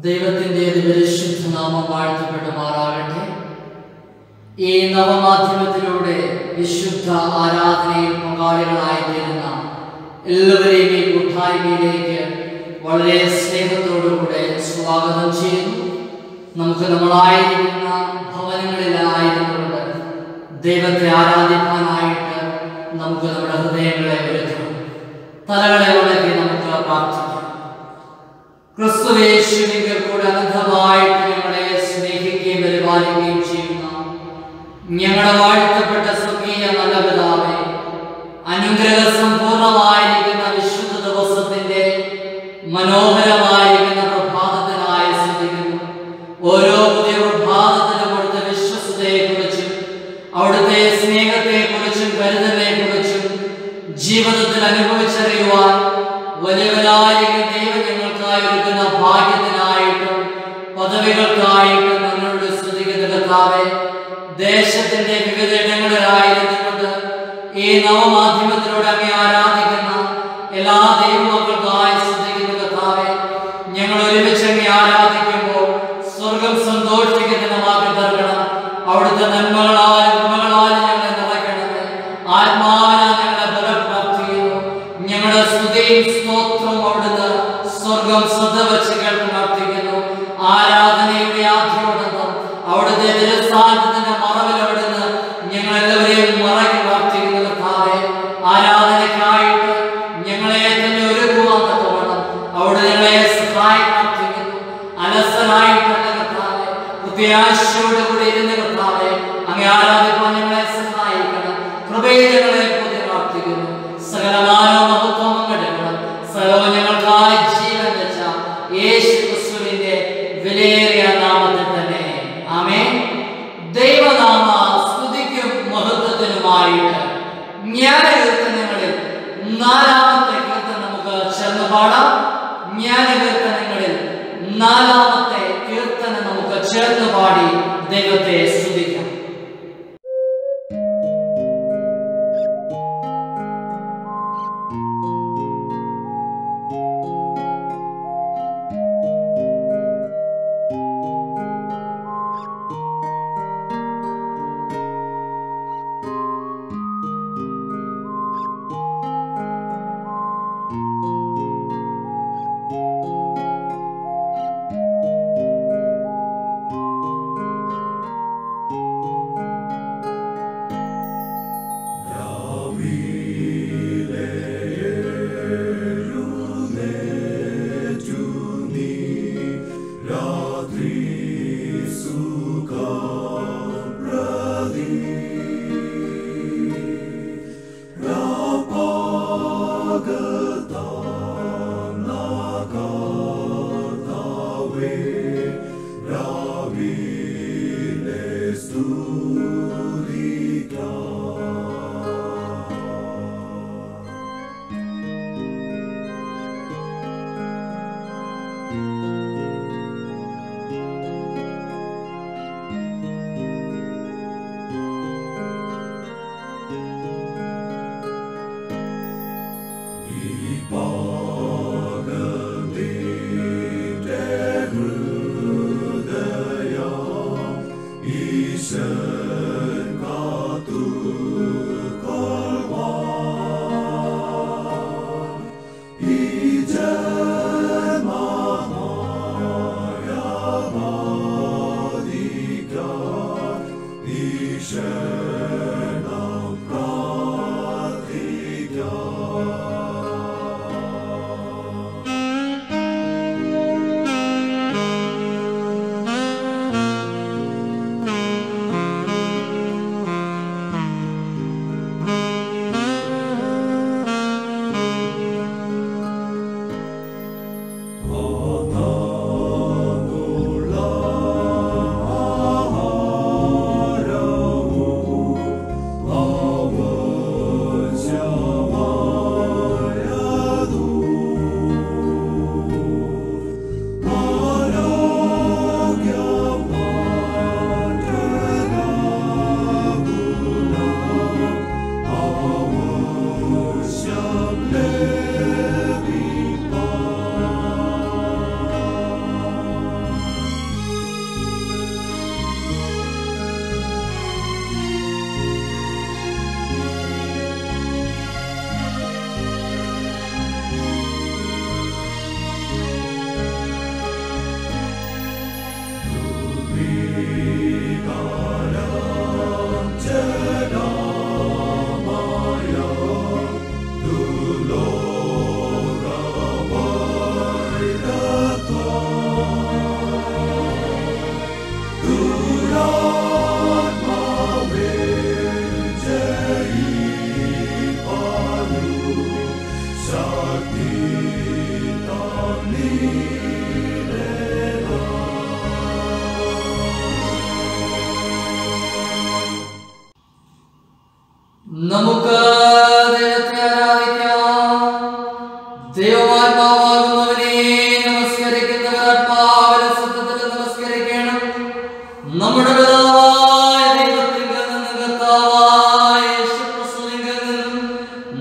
ദൈവത്തിൻ്റെ പരിശുദ്ധ നാമം വാഴ്ത്തപ്പെടുമാറാകട്ടെ ഈ നവമാധ്യമത്തിലൂടെ വിശുദ്ധ ആരാധനയിൽ പങ്കാളികളായി തീരുന്ന എല്ലാവരെയും ഈ കൂട്ടായ്മയിലേക്ക് വളരെ സ്നേഹത്തോടുകൂടെ സ്വാഗതം ചെയ്യുന്നു നമുക്ക് നമ്മളായിരിക്കുന്ന ഭവനങ്ങളിലായിരുന്നുകൊണ്ട് ദൈവത്തെ ആരാധിക്കാനായിട്ട് നമുക്ക് നമ്മുടെ ഹൃദയങ്ങളെ ഒരുക്കണം തലകളെ ഉണക്കി നമുക്ക് പ്രാർത്ഥിക്കാം ക്രിസ്തുവേശുവിങ്കിൽ കൂടെ അനന്തമായിട്ട് ഞങ്ങളെ സ്നേഹിക്കുകയും പരിപാലിക്കുകയും ചെയ്യുന്ന ഞങ്ങളുടെ വാഴ്ത്തപ്പെട്ട സ്വർഗീയ നല്ല പിതാവേ അനുഗ്രഹ സമ്പൂർണമായിരിക്കുന്ന വിശുദ്ധ ദിവസത്തിന്റെ മനോഹരമായിരിക്കുന്ന പ്രഭാതത്തിനായി ശ്രദ്ധിക്കുന്നു ഓരോ പുതിയ പ്രഭാതത്തിലും അവിടുത്തെ വിശ്വസതയെക്കുറിച്ചും അവിടുത്തെ സ്നേഹത്തെക്കുറിച്ചും കരുതലിനെക്കുറിച്ചും ജീവിതത്തിൽ അനുഭവിച്ചറിയുവാൻ വലിയവരായിരിക്കും ദൈവം ഞങ്ങൾക്കായി ഒരുക്കുന്ന ഭാഗ്യത്തിനായിട്ടും പദവികൾക്കായിട്ടും ഞങ്ങളുടെ സ്തുതിക്കുന്ന കർത്താവെ ദേശത്തിന്റെ വിവിധ ഇടങ്ങളിലായിരുന്നുകൊണ്ട് ഈ നവമാധ്യമത്തിലൂടെ അങ്ങേ ആരാധിക്കുന്ന എല്ലാ ദൈവമക്കൾക്കായി സ്തുതിക്കുന്ന കർത്താവെ ഞങ്ങൾ ഒരുമിച്ച് അങ്ങേ ആരാധിക്കുമ്പോൾ സ്വർഗം സന്തോഷിക്കുന്നതിനമാക്കി തരണം അവിടുത്തെ നന്മകളാലും കൃപകളാലും ഞങ്ങളെ നിറയ്ക്കണമേ ആത്മാവിനാ ഞങ്ങളെ ബലപ്രാപ്തിയുന്നു ഞങ്ങളുടെ സ്തുതിയും സ്തോത്രവും അവിടുന്ന് സ്വർഗം ശ്രദ്ധ വെച്ച് കേൾക്കാൻ പ്രാർത്ഥിക്കുന്നു ആരാധനയുടെ ആദ്യോടൊപ്പം അവിടുത്തെ തിരുസ്ഥാനത്തിന്റെ മറവിൽ അവിടുന്ന് ഞങ്ങൾ എല്ലാവരെയും മറക്കി പ്രാർത്ഥിക്കുന്നു കർത്താവേ ആരാധനയ്ക്കായിട്ട് ഞങ്ങളെ തന്നെ ഒരുക്കുവാൻ തക്കവണ്ണം അവിടെ ഞങ്ങളെ സഹായി പ്രാർത്ഥിക്കുന്നു അലസനായിട്ടല്ല കർത്താവേ പ്രത്യാശയോടെ കൂടി ഇരുന്ന് കർത്താവേ അങ്ങ് ആരാധിക്കാൻ ഞങ്ങളെ സഹായിക്കണം കൃപയെ ഞങ്ങളെ പുതിയ പ്രാർത്ഥിക്കുന്നു സകലമാനോ മഹത്വം അങ്ങെടുക്കണം സകലവും ഞങ്ങൾക്കായി ജീവൻ വെച്ച യേശു ക്രിസ്തുവിന്റെ വിലയേറിയ നാമത്തിൽ തന്നെ ആമേൻ ദൈവനാമ സ്തുതിക്കും മഹത്വത്തിനുമായിട്ട് ജ്ഞാനകീർത്തനങ്ങളിൽ നാലാമത്തെ കീർത്തനം നമുക്ക് ചേർന്ന് പാടാം ജ്ഞാനകീർത്തനങ്ങളിൽ നാലാമത്തെ കീർത്തനം നമുക്ക് ചേർന്ന് പാടി ദൈവത്തെ സ്തുതിക്കാം Oh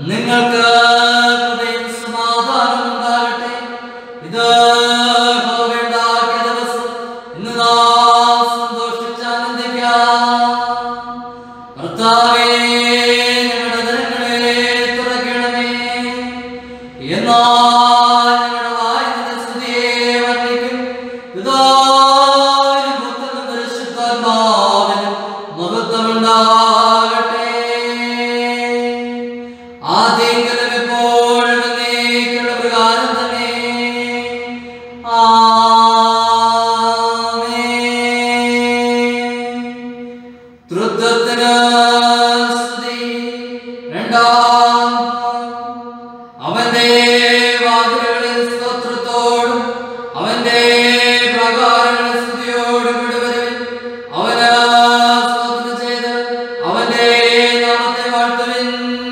നിങ്ങൾക്ക് കൃപയും സമാധാനവും ഉണ്ടാകട്ടെ ഇത് യഹോവയുണ്ടാക്കിയ ദിവസം ഇന്ന് നാം സന്തോഷിച്ച് ആനന്ദിക്കാം കർത്താവേ ഞങ്ങളുടെ ദിനങ്ങളെ തുറക്കണമേ എന്നാൽ ഞങ്ങളുടെ വായ നിന്റെ സ്തുതിയെ വർണ്ണിക്കും പിതാവിനും പുത്രനും പരിശുദ്ധാത്മാവിനും മഹത്വമുണ്ടാകട്ടെ ആദ്യങ്കലും എപ്പോഴും എന്നേക്കുള്ള പ്രകാരം തന്നെ ആമേൻ തൃത്വത്തിന് സ്തുതി രണ്ടാം അവന്റെ വാതിലുകളിൽ സ്തോത്രത്തോടും അവന്റെ പ്രകാരങ്ങളിൽ സ്തുതിയോടും കൂടി വരുവിൻ അവന് സ്തോത്രം ചെയ്ത് അവന്റെ നാമത്തെ വാഴ്ത്തുവിൻ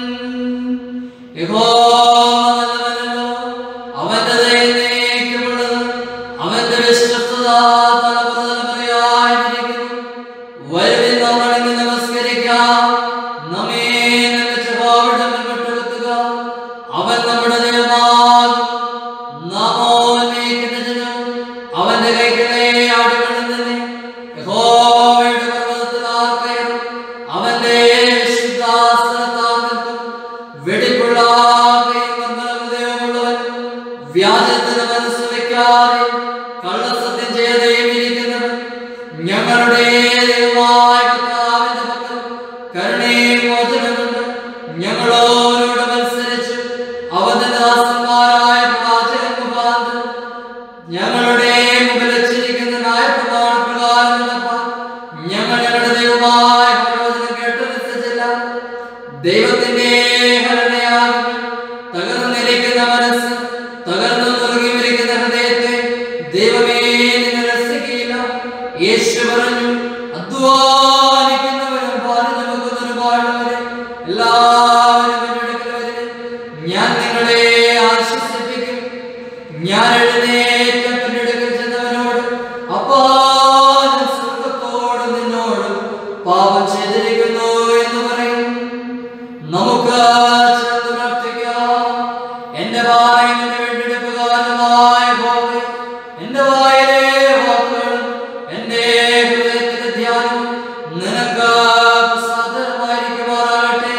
യഹോവ നല്ലവനല്ലോ അവന്റെ ദയ എന്നേക്കുമുള്ളത് അവന്റെ വിശ്വസ്തത തലമുറ തലമുറയായിരിക്കുന്നു വരുവിൻ നമ്മൾ ഇന്ന് നമസ്കരിക്കാം നമ്മെ നിർമ്മിച്ച ഭാവയുടെ മുൻപിട്ടെടുക്കുക അവൻ നമ്മുടെ ദൈവമാകും നാമോ ഉന്നയിക്കുന്ന ജനം അവന്റെ കൈകളെ ആടുകളിൽ തന്നെ യഹോവയുടെ പർവ്വതത്തിൽ ആർക്കയറും അവന്റെ ശുദ്ധാസനത്താൽ നിൽക്കും വെടിപ്പുള്ള കൈയും നിർമ്മലഹൃദയമുള്ളവൻ വ്യാജത്തിന് മനസ്സ് വെക്കാതെ കള്ളസത്യം ചെയ്തേയും ഇരിക്കുന്നവൻ ഞങ്ങളുടെ ദൈവമായ കർത്താവിന്റെ പക്കൽ കരുണയും മോചനമുണ്ട് ഞങ്ങളോരോട് മത്സരിച്ചു അവന്റെ ദാസന്മാരായ പ്രവാചകൻ മുഖാന്തരം ഞങ്ങളുടെ മുമ്പിൽ വെച്ചിരിക്കുന്ന ന്യായപ്രമാണ പ്രകാരം നടപ്പാൻ ഞങ്ങൾ ഞങ്ങളുടെ ദൈവമായ പ്രവചനം കേട്ടനുസരിച്ചില്ല ദൈവത്തിന്റെ ഹരണയാകുന്നു തകർന്നിരിക്കുന്ന മനസ്സ് തകർന്നു നുറുകിയിരിക്കുന്ന ഹൃദയത്തെ ദൈവമേ നിങ്ങൾ രസിക്കുകയില്ല യേശു പറഞ്ഞു അധ്വാനിക്കുന്നവരും ഭാരം ചുമക്കുന്നവരുമായുള്ളവരെ എല്ലാവരും എൻ്റെ അടുക്കൽ വരുവിൻ. ഞാൻ നിങ്ങളെ ആശ്വസിപ്പിക്കും ഞാൻ എഴുന്നേറ്റ് അവന്റെ അടുക്കൽ ചെന്നവനോട് അപ്പാ ഞാൻ സ്വർഗ്ഗത്തോടും നിന്നോടും പാപം ചെയ്തിരിക്കുന്നു എന്ന് പറയും നമുക്ക് ചേർന്ന് പ്രാർത്ഥിക്കാം എന്റെ വായ എന്റെ വീണ്ടെടുപ്പുകാരമായ യഹോവേ, എന്റെ വായിലെ വാക്കുകളും എന്റെ ഹൃദയത്തിലെ ധ്യാനവും നിനക്ക് പ്രസാദമായിരിക്കുമാറാകട്ടെ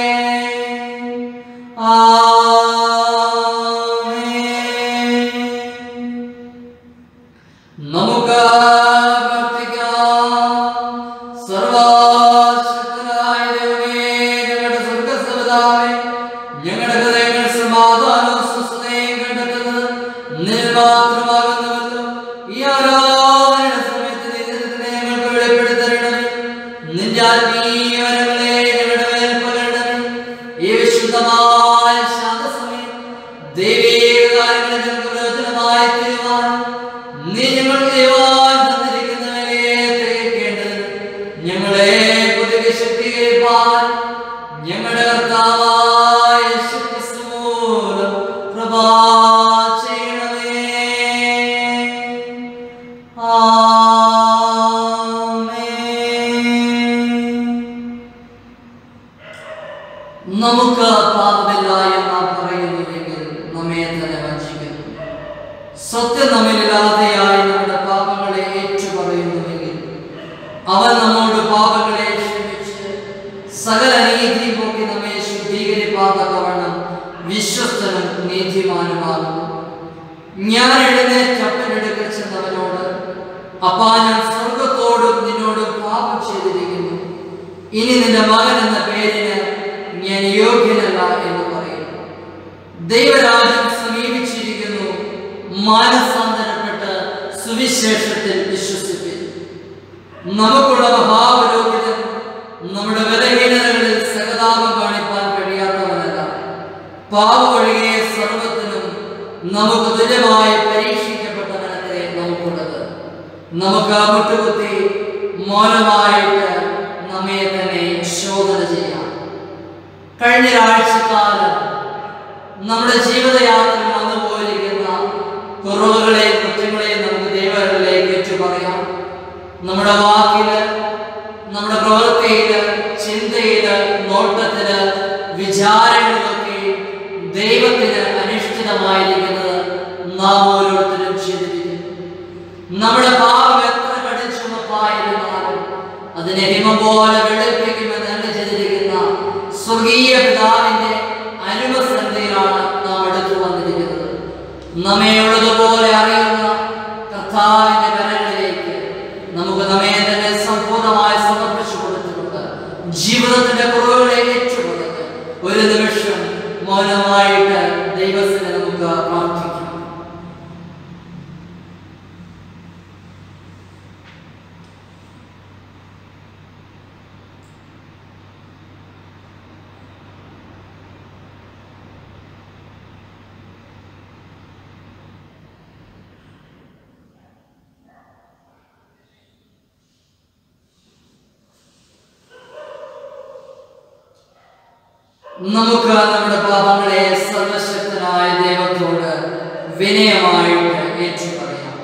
ആമേൻ നമുക്ക് പ്രാർത്ഥിക്കാം സർവശക്തനായ ദൈവമേ ഞങ്ങളുടെ സ്വർഗ്ഗസ്ഥപിതാവേ ഞങ്ങളുടെ ഹൃദയങ്ങൾ സമാധാനവും സ്വസ്ഥതയും കണ്ടെത്തുന്നത് നിന്നിൽ മാത്രമാകുന്നുവല്ലോ ഈ ആരാധനയുടെ സമയത്ത് നീ നിന്നെ ഞങ്ങൾക്ക് വെളിപ്പെടുത്തരണമേ നിന്റെ ആത്മീയവരങ്ങളെ ഞങ്ങളുടെ മേൽ പകരണമേ ഈ വിശുദ്ധമായ ശാന്തസമയം ദൈവീക കാര്യങ്ങളിൽ ഞങ്ങൾക്ക് പ്രയോജനമായി തീരുവാൻ നീ ഞങ്ങൾക്ക് ദൈവാൻ തന്നിരിക്കുന്നവരെ തികയ്ക്കേണ്ടതിന് ഞങ്ങളെ പുതിയ ശക്തീകരിപ്പാൻ ഞങ്ങളുടെ കർത്താവായ യേശുക്രിസ്തു മൂലം കൃപാ ചെയ്യണമേ ആമേൻ നമുക്ക് പാപമില്ല എന്ന് നാം പറയുന്നുവെങ്കിൽ നമ്മെ തന്നെ വഞ്ചിക്കുന്നു സത്യം നമ്മിലില്ലാതെയായി നമ്മുടെ പാപങ്ങളെ ഏറ്റുപറയുന്നുവെങ്കിൽ അവൻ നമ്മോട് പാപങ്ങളെ ക്ഷമിച്ച് സകല നീതി പോക്കി നമ്മെ ശുദ്ധീകരിപ്പാത്തവണ്ണം വിശ്വസ്തനും നീതിമാനുമാകുന്നു ഞാൻ എഴുന്നേറ്റ് അപ്പനെടുക്കൽ ചെന്നവനോട് അപ്പാ ഞാൻ സ്വർഗത്തോടും നിന്നോടും പാപം ചെയ്തിരിക്കുന്നു ഇനി നിന്റെ മകൻ എന്ന പേരിന് ഞാൻ യോഗ്യനല്ല എന്ന് പറയുന്നു ദൈവരാജ്യം സമീപിച്ചിരിക്കുന്നു മാനസാന്തരപ്പെട്ട് സുവിശേഷത്തിൽ വിശ്വസിക്കുന്നു നമുക്കുള്ള മഹാപുരോഹിതൻ നമ്മുടെ ബലഹീനതകളിൽ സഹതാപം കാണിപ്പാൻ കഴിയാത്തവനല്ല പാവൊഴികെ സർവത്തിനും നമുക്ക് തുല്യമായി പരീക്ഷിക്കപ്പെട്ടവനത്തെ നമുക്കുള്ളത് നമുക്ക് മുട്ടുകുത്തി മൗനമായിട്ട് നമ്മെ തന്നെ ശോധന ചെയ്യാം കഴിഞ്ഞ ആഴ്ചക്കാലം നമ്മുടെ ജീവിതയാത്രയിൽ വന്നു പോയിരിക്കുന്ന കുറവുകളെയും കുറ്റങ്ങളെയും നമുക്ക് ദൈവങ്ങളിലേക്ക് ഏറ്റു പറയാം നമ്മുടെ വാക്കില് നമ്മുടെ പ്രവൃത്തിയില് ചിന്തയില് നോട്ടത്തില് വിചാരങ്ങളിലൊക്കെ ദൈവത്തിന് അനിഷ്ഠിതമായിരിക്കുന്നത് നാം ഓരോരുത്തരും ചെയ്തിരിക്കുന്നു നമ്മുടെ പാപം എത്ര കടിച്ചുമപ്പായിരുന്നാലും അതിനെ ഹിമ പോലെ വെളുപ്പിക്കുമെന്ന് അല്ല ചെയ്തിരിക്കുന്ന സ്വർഗീയ പിതാവിന്റെ അനുപസന്ധയിലാണ് നാം എടുത്തു വന്നിരിക്കുന്നത് നമ്മെ ഉള്ളതുപോലെ അറിയുന്ന കർത്താവിന്റെ കരങ്ങളിലേക്ക് നമുക്ക് നമ്മെ തന്നെ സമ്പൂർണ്ണമായി സമർപ്പിച്ചു കൊടുത്തുകൊണ്ട് ജീവിതത്തിന്റെ കുറവുകളെ ഏറ്റുകൊടുത്ത് ഒരു നിമിഷം മൗനമായിട്ട് ദൈവത്തിന് നമുക്ക് പ്രാർത്ഥിക്കാം നമുക്ക് നമ്മുടെ പാപങ്ങളെ സർവശക്തനായ ദൈവത്തോട് വിനയമായിട്ട് ഏറ്റു പറയാം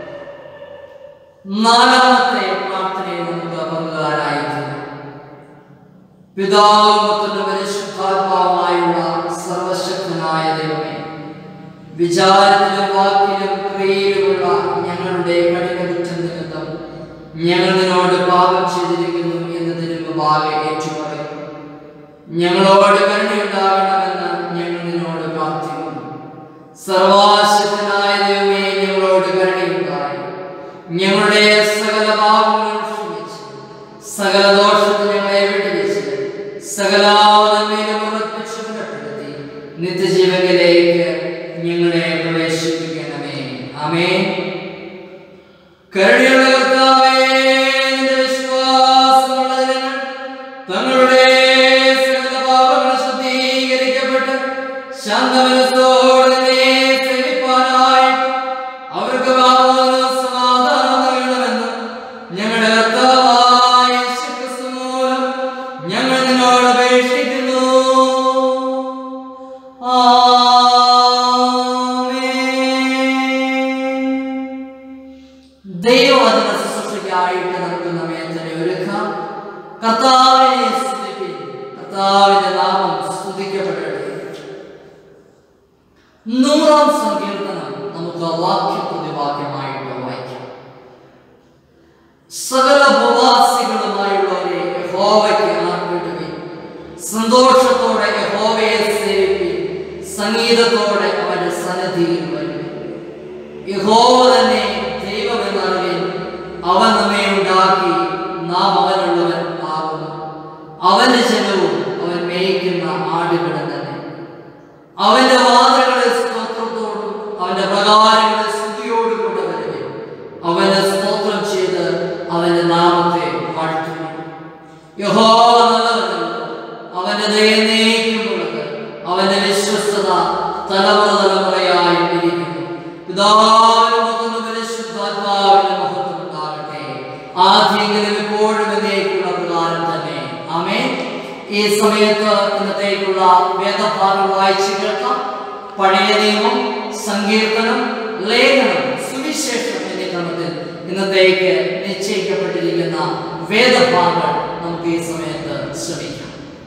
നാലാമത്തെ പ്രാർത്ഥനയെ നമുക്ക് പങ്കുകാരായിരിക്കും പിതാവും പുത്രനും പരിശുദ്ധാത്മാവുമായുള്ള സർവശക്തനായ ദൈവമേ വിചാരത്തിലും വാക്കിലും ക്രിയയിലുമുള്ള ഞങ്ങളുടെ കഠിന കുറ്റം നിമിത്തം ഞങ്ങൾ നിന്നോട് പാപം ചെയ്തിരിക്കുന്നു എന്നതിന് മുമ്പാകെ ഏറ്റുപറയുന്നു ഞങ്ങളോട് കരുണയുണ്ടാകണമെന്ന് ഞങ്ങൾ നിന്നോട് പ്രാർത്ഥിക്കുന്നു സർവാശക്തനായ ദൈവമേ ഞങ്ങളോട് കരുണയുണ്ടായി ഞങ്ങളുടെ സകല പാപങ്ങളും ക്ഷമിച്ച് സകല ദോഷത്തിൽ ഞങ്ങളെ വിട്ടുവെച്ച് സകല നന്മയിലും ഉറപ്പിച്ചു പുലർപ്പെടുത്തി നിത്യജീവനിലേക്ക് ഞങ്ങളെ പ്രവേശിപ്പിക്കണമേ ആമേൻ കരുണയുള്ള കർത്താവേ നിന്റെ വിശ്വാസമുള്ള ജനങ്ങൾ തങ്ങളുടെ സകല പാപങ്ങൾ ശുദ്ധീകരിക്കപ്പെട്ട് ശാന്തമനസ്സോടെ നിന്നെ സേവിപ്പാനായിട്ട് അവർക്ക് പാപമോചനം സമാധാനം നൽകണമെന്ന് ഞങ്ങളുടെ കർത്താവായ യേശുക്രിസ്തു മൂലം ഞങ്ങൾ നിന്നോട് അപേക്ഷിക്കുന്നു ആമേൻ ദൈവവചന ശുശ്രൂഷയ്ക്കായിട്ട് നമുക്ക് നമ്മെ തന്നെ ഒരുക്കാം കർത്താവിനെ സ്തുതിപ്പിൻ കർത്താവിന്റെ നാമം സ്തുതിക്കപ്പെടട്ടെ നൂറാം സങ്കീർത്തനം നമുക്ക് വാക്യപ്രതിവാക്യമായിട്ട് വായിക്കാം സകല ഭൂവാസികളുമായുള്ളവരെ യഹോവയ്ക്ക് ആർപ്പിടുവിൻ സന്തോഷത്തോടെ യഹോവയെ സേവിപ്പിൻ സംഗീതത്തോടെ അവന്റെ സന്നിധിയിൽ വരുവിൻ യഹോവ തന്നെ ദൈവമെന്നറിവിൻ അവൻ നമ്മെ ഉണ്ടാക്കി നാം അവനുള്ളവൻ ആകുന്നു അവന്റെ ജനവും അവൻ മേയ്ക്കുന്ന ആടുകളും തന്നെ അവന്റെ വാദങ്ങളെ സ്തോത്രത്തോടും അവന്റെ പ്രകാരങ്ങളെ സ്തുതിയോടും കൂടെ വരുവിൻ അവന് സ്തോത്രം ചെയ്ത് അവന്റെ നാമത്തെ വാഴ്ത്തുന്നു യഹോവ നല്ലവനല്ലോ അവന്റെ ദയനേക്കുമുള്ളത് അവന്റെ വിശ്വസ്തത തലമുറ തലമുറയായി ഇരിക്കുന്നു പിതാവിനും പുത്രനും പരിശുദ്ധാത്മാവിനും മഹത്വം ഉണ്ടാകട്ടെ ആദ്യമെങ്കിലും ഇപ്പോഴും എന്നേക്കുള്ള പ്രകാരം തന്നെ ആമേൻ ഈ സമയത്ത് ഇന്നത്തേക്കുള്ള വേദഭാഗം വായിച്ചു കേൾക്കാം പഴയ നിയമം സങ്കീർത്തനം ലേഖനം സുവിശേഷം എന്നീ ക്രമത്തിൽ ഇന്നത്തേക്ക് നിശ്ചയിക്കപ്പെട്ടിരിക്കുന്ന വേദഭാഗങ്ങൾ നമുക്ക് ഈ സമയത്ത് ശ്രമിക്കാം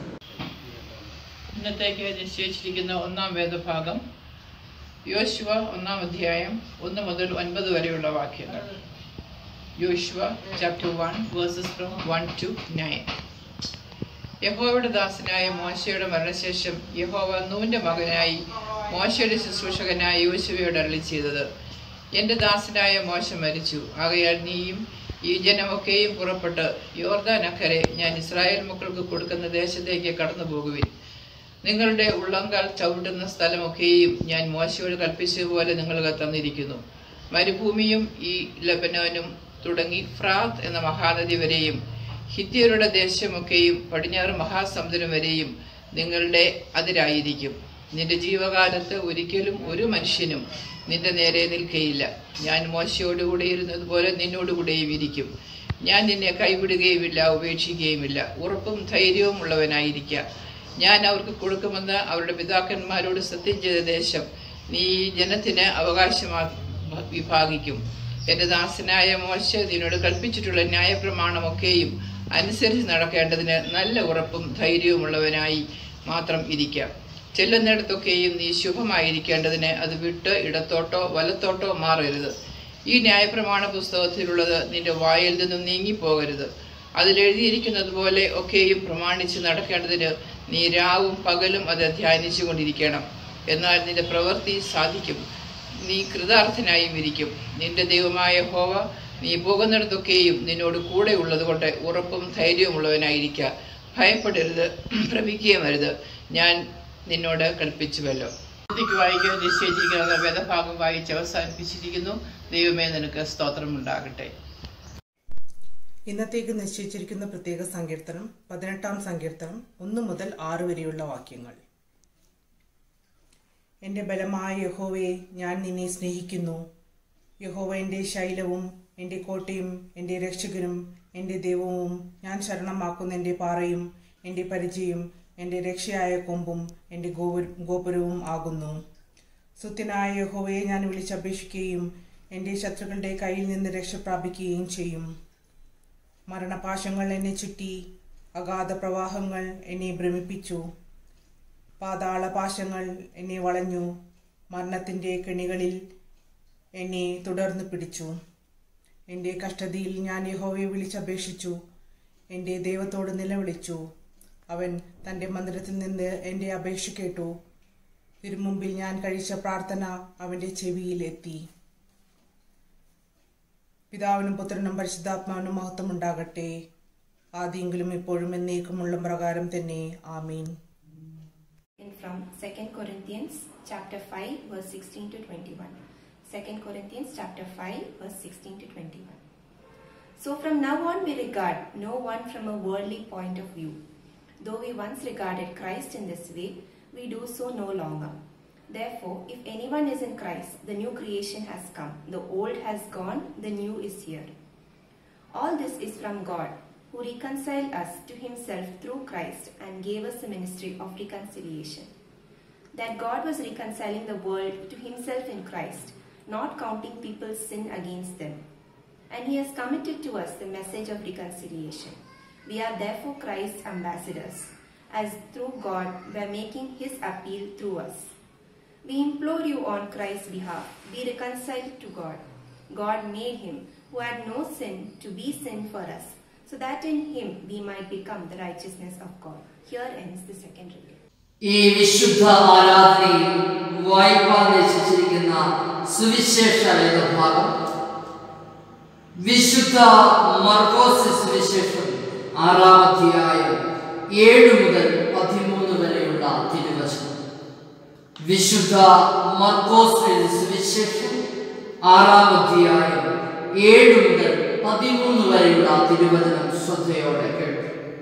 ഇന്നത്തേക്ക് നിശ്ചയിച്ചിരിക്കുന്ന ഒന്നാം വേദഭാഗം യോശുവ ഒന്നാം അധ്യായം ഒന്ന് മുതൽ ഒൻപത് വരെയുള്ള വാക്യങ്ങൾ യോശുവ chapter one verses from one to nine യഹോവയുടെ ദാസനായ മോശയുടെ മരണശേഷം യഹോവ നൂന്റെ മകനായി മോശയുടെ ശുശ്രൂഷകനായ യോശുവയോട് അരളി ചെയ്തത് എൻ്റെ ദാസനായ മോശ മരിച്ചു ആകയാൽ നീയും ഈ ജനമൊക്കെയും പുറപ്പെട്ട് യോർദാൻ അക്കരെ ഞാൻ ഇസ്രായേൽ മക്കൾക്ക് കൊടുക്കുന്ന ദേശത്തേക്ക് കടന്നു പോകുവിൻ നിങ്ങളുടെ ഉള്ളങ്കാൽ ചവിട്ടുന്ന സ്ഥലമൊക്കെയും ഞാൻ മോശയോട് കൽപ്പിച്ചതുപോലെ നിങ്ങൾക്ക് തന്നിരിക്കുന്നു മരുഭൂമിയും ഈ ലബനോനും തുടങ്ങി ഫ്രാത്ത് എന്ന മഹാനദി വരെയും ഹിത്യരുടെ ദേശമൊക്കെയും പടിഞ്ഞാറ് മഹാസമുദ്രം വരെയും നിങ്ങളുടെ അതിരായിരിക്കും നിന്റെ ജീവകാലത്ത് ഒരിക്കലും ഒരു മനുഷ്യനും നിന്റെ നേരെ നിൽക്കയില്ല ഞാൻ മോശയോടുകൂടെ ഇരുന്നതുപോലെ നിന്നോടുകൂടെയും ഇരിക്കും ഞാൻ നിന്നെ കൈവിടുകയുമില്ല ഉപേക്ഷിക്കുകയുമില്ല ഉറപ്പും ധൈര്യവും ഉള്ളവനായിരിക്കുക ഞാൻ അവർക്ക് കൊടുക്കുമെന്ന് അവരുടെ പിതാക്കന്മാരോട് സത്യം ചെയ്ത ദേശം നീ ഈ ജനത്തിന് അവകാശമാ വിഭാഗിക്കും എൻ്റെ ദാസനായ മോശ നിന്നോട് കൽപ്പിച്ചിട്ടുള്ള ന്യായപ്രമാണമൊക്കെയും അനുസരിച്ച് നടക്കേണ്ടതിന് നല്ല ഉറപ്പും ധൈര്യവുമുള്ളവനായി മാത്രം ഇരിക്കാം ചെല്ലുന്നിടത്തൊക്കെയും നീ ശുഭമായിരിക്കേണ്ടതിന് അത് വിട്ട് ഇടത്തോട്ടോ വലത്തോട്ടോ മാറരുത് ഈ ന്യായപ്രമാണ പുസ്തകത്തിലുള്ളത് നിന്റെ വായിൽ നിന്നും നീങ്ങിപ്പോകരുത് അതിലെഴുതിയിരിക്കുന്നത് പോലെ ഒക്കെയും പ്രമാണിച്ച് നടക്കേണ്ടതിന് നീ രാവും പകലും അത് ധ്യാനിച്ചു കൊണ്ടിരിക്കണം എന്നാൽ നിന്റെ പ്രവൃത്തി സാധിക്കും നീ കൃതാർത്ഥനായും ഇരിക്കും നിന്റെ ദൈവമായ ഹോവ നീ പോകുന്നിടത്തൊക്കെയും നിന്നോട് കൂടെ ഉള്ളതുകൊണ്ട് ഉറപ്പും ധൈര്യവുമുള്ളവനായിരിക്കുക ഭയപ്പെടരുത് ഭ്രമിക്കുകയും അരുത് ഞാൻ നിന്നോട് കൽപ്പിച്ചുവല്ലോ ഇതിക്ക് വായിക്കാൻ നിശ്ചയിച്ചിരിക്കുന്ന വേദഭാഗം വായിച്ച് അവസാനിപ്പിച്ചിരിക്കുന്നു ദൈവമേ നിനക്ക് സ്തോത്രം ഉണ്ടാകട്ടെ ഇന്നത്തേക്ക് നിശ്ചയിച്ചിരിക്കുന്ന പ്രത്യേക സങ്കീർത്തനം പതിനെട്ടാം സങ്കീർത്തനം ഒന്ന് മുതൽ ആറ് വരെയുള്ള വാക്യങ്ങൾ എൻ്റെ ബലമായ യഹോവയെ ഞാൻ നിന്നെ സ്നേഹിക്കുന്നു യഹോവ എൻ്റെ ശൈലവും എൻ്റെ കോട്ടയും എൻ്റെ രക്ഷകനും എൻ്റെ ദൈവവും ഞാൻ ശരണമാക്കുന്ന എൻ്റെ പാറയും എൻ്റെ പരിചയം എൻ്റെ രക്ഷയായ കൊമ്പും എൻ്റെ ഗോപുര ഗോപുരവും ആകുന്നു സുത്യനായ യഹോവയെ ഞാൻ വിളിച്ചപേക്ഷിക്കുകയും എൻ്റെ ശത്രുക്കളുടെ കയ്യിൽ നിന്ന് രക്ഷ പ്രാപിക്കുകയും ചെയ്യും മരണപാശങ്ങൾ എന്നെ ചുറ്റി അഗാധ പ്രവാഹങ്ങൾ എന്നെ ഭ്രമിപ്പിച്ചു പാതാളപാശങ്ങൾ എന്നെ വളഞ്ഞു മരണത്തിൻ്റെ കെണികളിൽ എന്നെ തുടർന്ന് പിടിച്ചു എൻ്റെ കഷ്ടതയിൽ ഞാൻ യഹോവയെ വിളിച്ചപേക്ഷിച്ചു എൻ്റെ ദൈവത്തോട് നിലവിളിച്ചു അവൻ തൻ്റെ മന്ദിരത്തിൽ നിന്ന് എൻ്റെ അപേക്ഷ കേട്ടു തിരുമുമ്പിൽ ഞാൻ കഴിച്ച പ്രാർത്ഥന അവൻ്റെ ചെവിയിൽ എത്തി പിതാവിനും പുത്രനും പരിശുദ്ധാത്മാവിനും മഹത്വം ഉണ്ടാകട്ടെ ആദ്യെങ്കിലും ഇപ്പോഴും എന്നേക്കുമുള്ള പ്രകാരം തന്നെ ആമീൻ in from 2 Corinthians chapter 5 verse 16 to 21. 2 Corinthians chapter 5 verse 16 to 21. So from now on we regard no one from a worldly point of view. Though we once regarded Christ in this way, we do so no longer. Therefore, if anyone is in Christ, the new creation has come. The old has gone, the new is here. All this is from God, who reconciled us to himself through Christ and gave us the ministry of reconciliation. That God was reconciling the world to himself in Christ, not counting people's sin against them. And he has committed to us the message of reconciliation. We are therefore Christ's ambassadors, as through God we are making his appeal through us. We implore you on Christ's behalf, be reconciled to God. God made him who had no sin to be sin for us, so that in him we might become the righteousness of God. Here ends the second reading. ഈ വിശുദ്ധ ആരാധനയിൽ വായ്പാ നിശ്ചയിച്ചിരിക്കുന്ന സുവിശേഷ വേദഭാഗം വിശുദ്ധ മർക്കോസ് സുവിശേഷം ആറാം അധ്യായം ഏഴ് മുതൽ പതിമൂന്ന് വരെയുള്ള തിരുവചനം വിശുദ്ധ മർക്കോസ് എഴുതിയ സുവിശേഷം ആറാം അധ്യായം ഏഴ് മുതൽ പതിമൂന്ന് വരെയുള്ള തിരുവചനം ശ്രദ്ധയോടെ കേട്ടു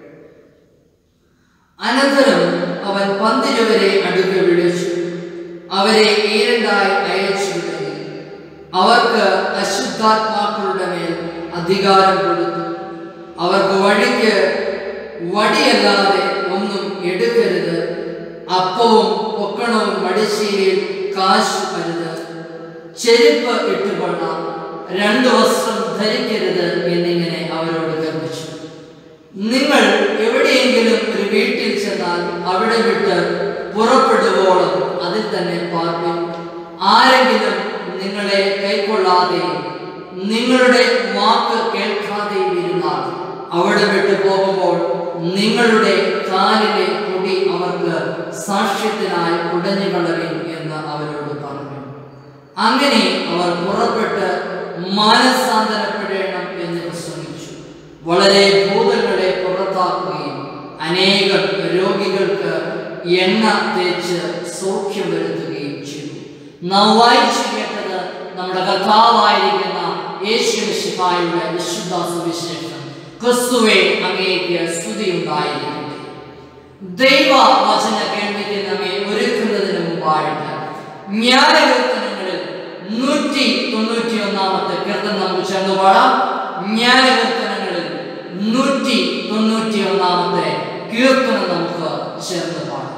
അനന്തരം അവൻ പന്തിരുവരെ അടുക്കെ വിളിച്ചു അവരെ ഈരണ്ടായി അയച്ചു വിടുകയും അവർക്ക് അശുദ്ധാത്മാക്കളുടെ മേൽ അധികാരം കൊടുത്തു അവർക്ക് വഴിക്ക് വടിയല്ലാതെ ഒന്നും എടുക്കരുത് അപ്പവും പൊക്കണവും മടിശ്ശേരിയിൽ കാശ് അരുത് ചെരുപ്പ് ഇട്ടുകൊള്ളാം രണ്ട് വസ്ത്രം ധരിക്കരുത് എന്നിങ്ങനെ അവരോട് കൽപ്പിച്ചു നിങ്ങൾ എവിടെയെങ്കിലും ഒരു വീട്ടിൽ ചെന്നാൽ അവിടെ വിട്ട് പുറപ്പെടുവോളം അതിൽ തന്നെ പാർപ്പിൻ ആരെങ്കിലും നിങ്ങളെ കൈക്കൊള്ളാതെയും നിങ്ങളുടെ വാക്ക് കേൾക്കാതെയും ഇരുന്നാൽ അവിടെ വിട്ടു പോകുമ്പോൾ നിങ്ങളുടെ കാലിലെ പൊടി അവർക്ക് സാക്ഷ്യത്തിനായി കുടഞ്ഞു കളയും എന്ന് അവരോട് പറഞ്ഞു അങ്ങനെ അവർ പുറപ്പെട്ട് മാനസാന്തരപ്പെടേണം എന്ന് ശ്രമിച്ചു വളരെ ഭൂതങ്ങളെ പുറത്താക്കുകയും അനേകം രോഗികൾക്ക് എണ്ണ തേച്ച് സൗഖ്യം വരുത്തുകയും ചെയ്തു നാം വായിച്ചു കേട്ടത് നമ്മുടെ കഥാവായിരിക്കുന്ന യേശു ശിഹായുടെ വിശുദ്ധ സുവിശേഷം ക്രിസ്തുവെ അങ്ങേക്ക് സ്തുതി ഉണ്ടായിരിക്കട്ടെ ദൈവ വചന കേൾവിക്ക് നമ്മെ ഒരുക്കുന്നതിന് മുമ്പായിട്ട് ജ്ഞാനകീർത്തനങ്ങളിൽ നൂറ്റി തൊണ്ണൂറ്റി ഒന്നാമത്തെ കീർത്തനം നമുക്ക് ചേർന്ന് പാടാം ജ്ഞാനകീർത്തനങ്ങളിൽ നൂറ്റി തൊണ്ണൂറ്റി ഒന്നാമത്തെ കീർത്തനം നമുക്ക് ചേർന്ന് പാടാം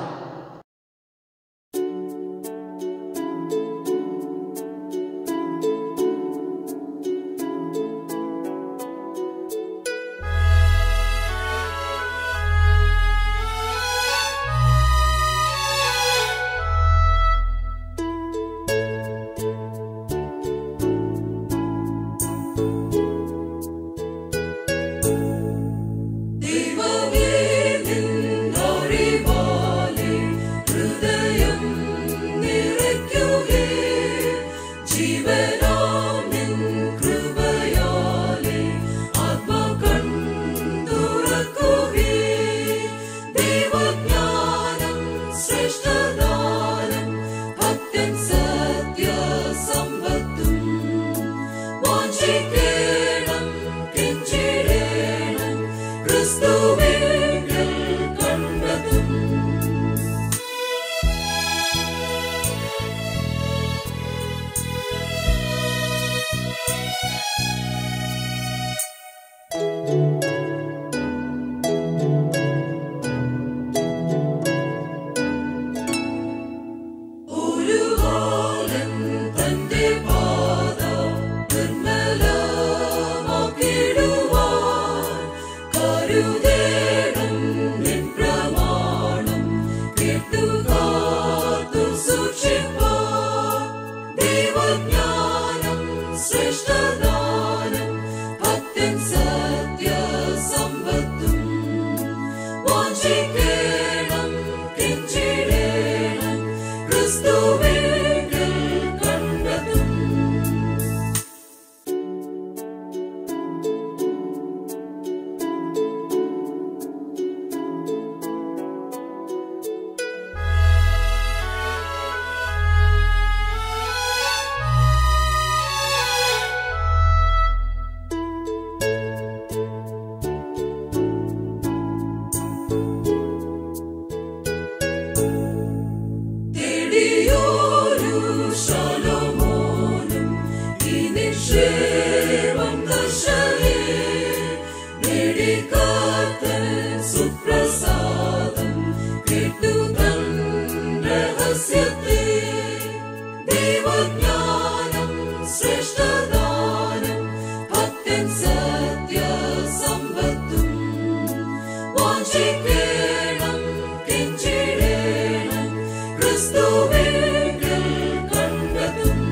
Thank ദൈവജ്ഞാനം ശ്രേഷ്ഠദാനം ഭക്തൻ സത്യസമ്പത്തും വാഞ്ചിക്കേണം കെഞ്ചിടേണം ക്രിസ്തുവിൽ കണ്ടെത്തും തേടിയോരു ശലോമോനും ഈ നിക്ഷേപം ദശയെ നേടിക്കാത്തൻ സുപ്രസാദം കേട്ടു തൻ രഹസ്യത്തെ ദൈവജ്ഞാനം ശ്രേഷ്ഠദാനം ഭക്തൻ സത്യസമ്പത്തും വാഞ്ചിക്കേണം കെഞ്ചിടേണം ക്രിസ്തുവിൽ കണ്ടെത്തും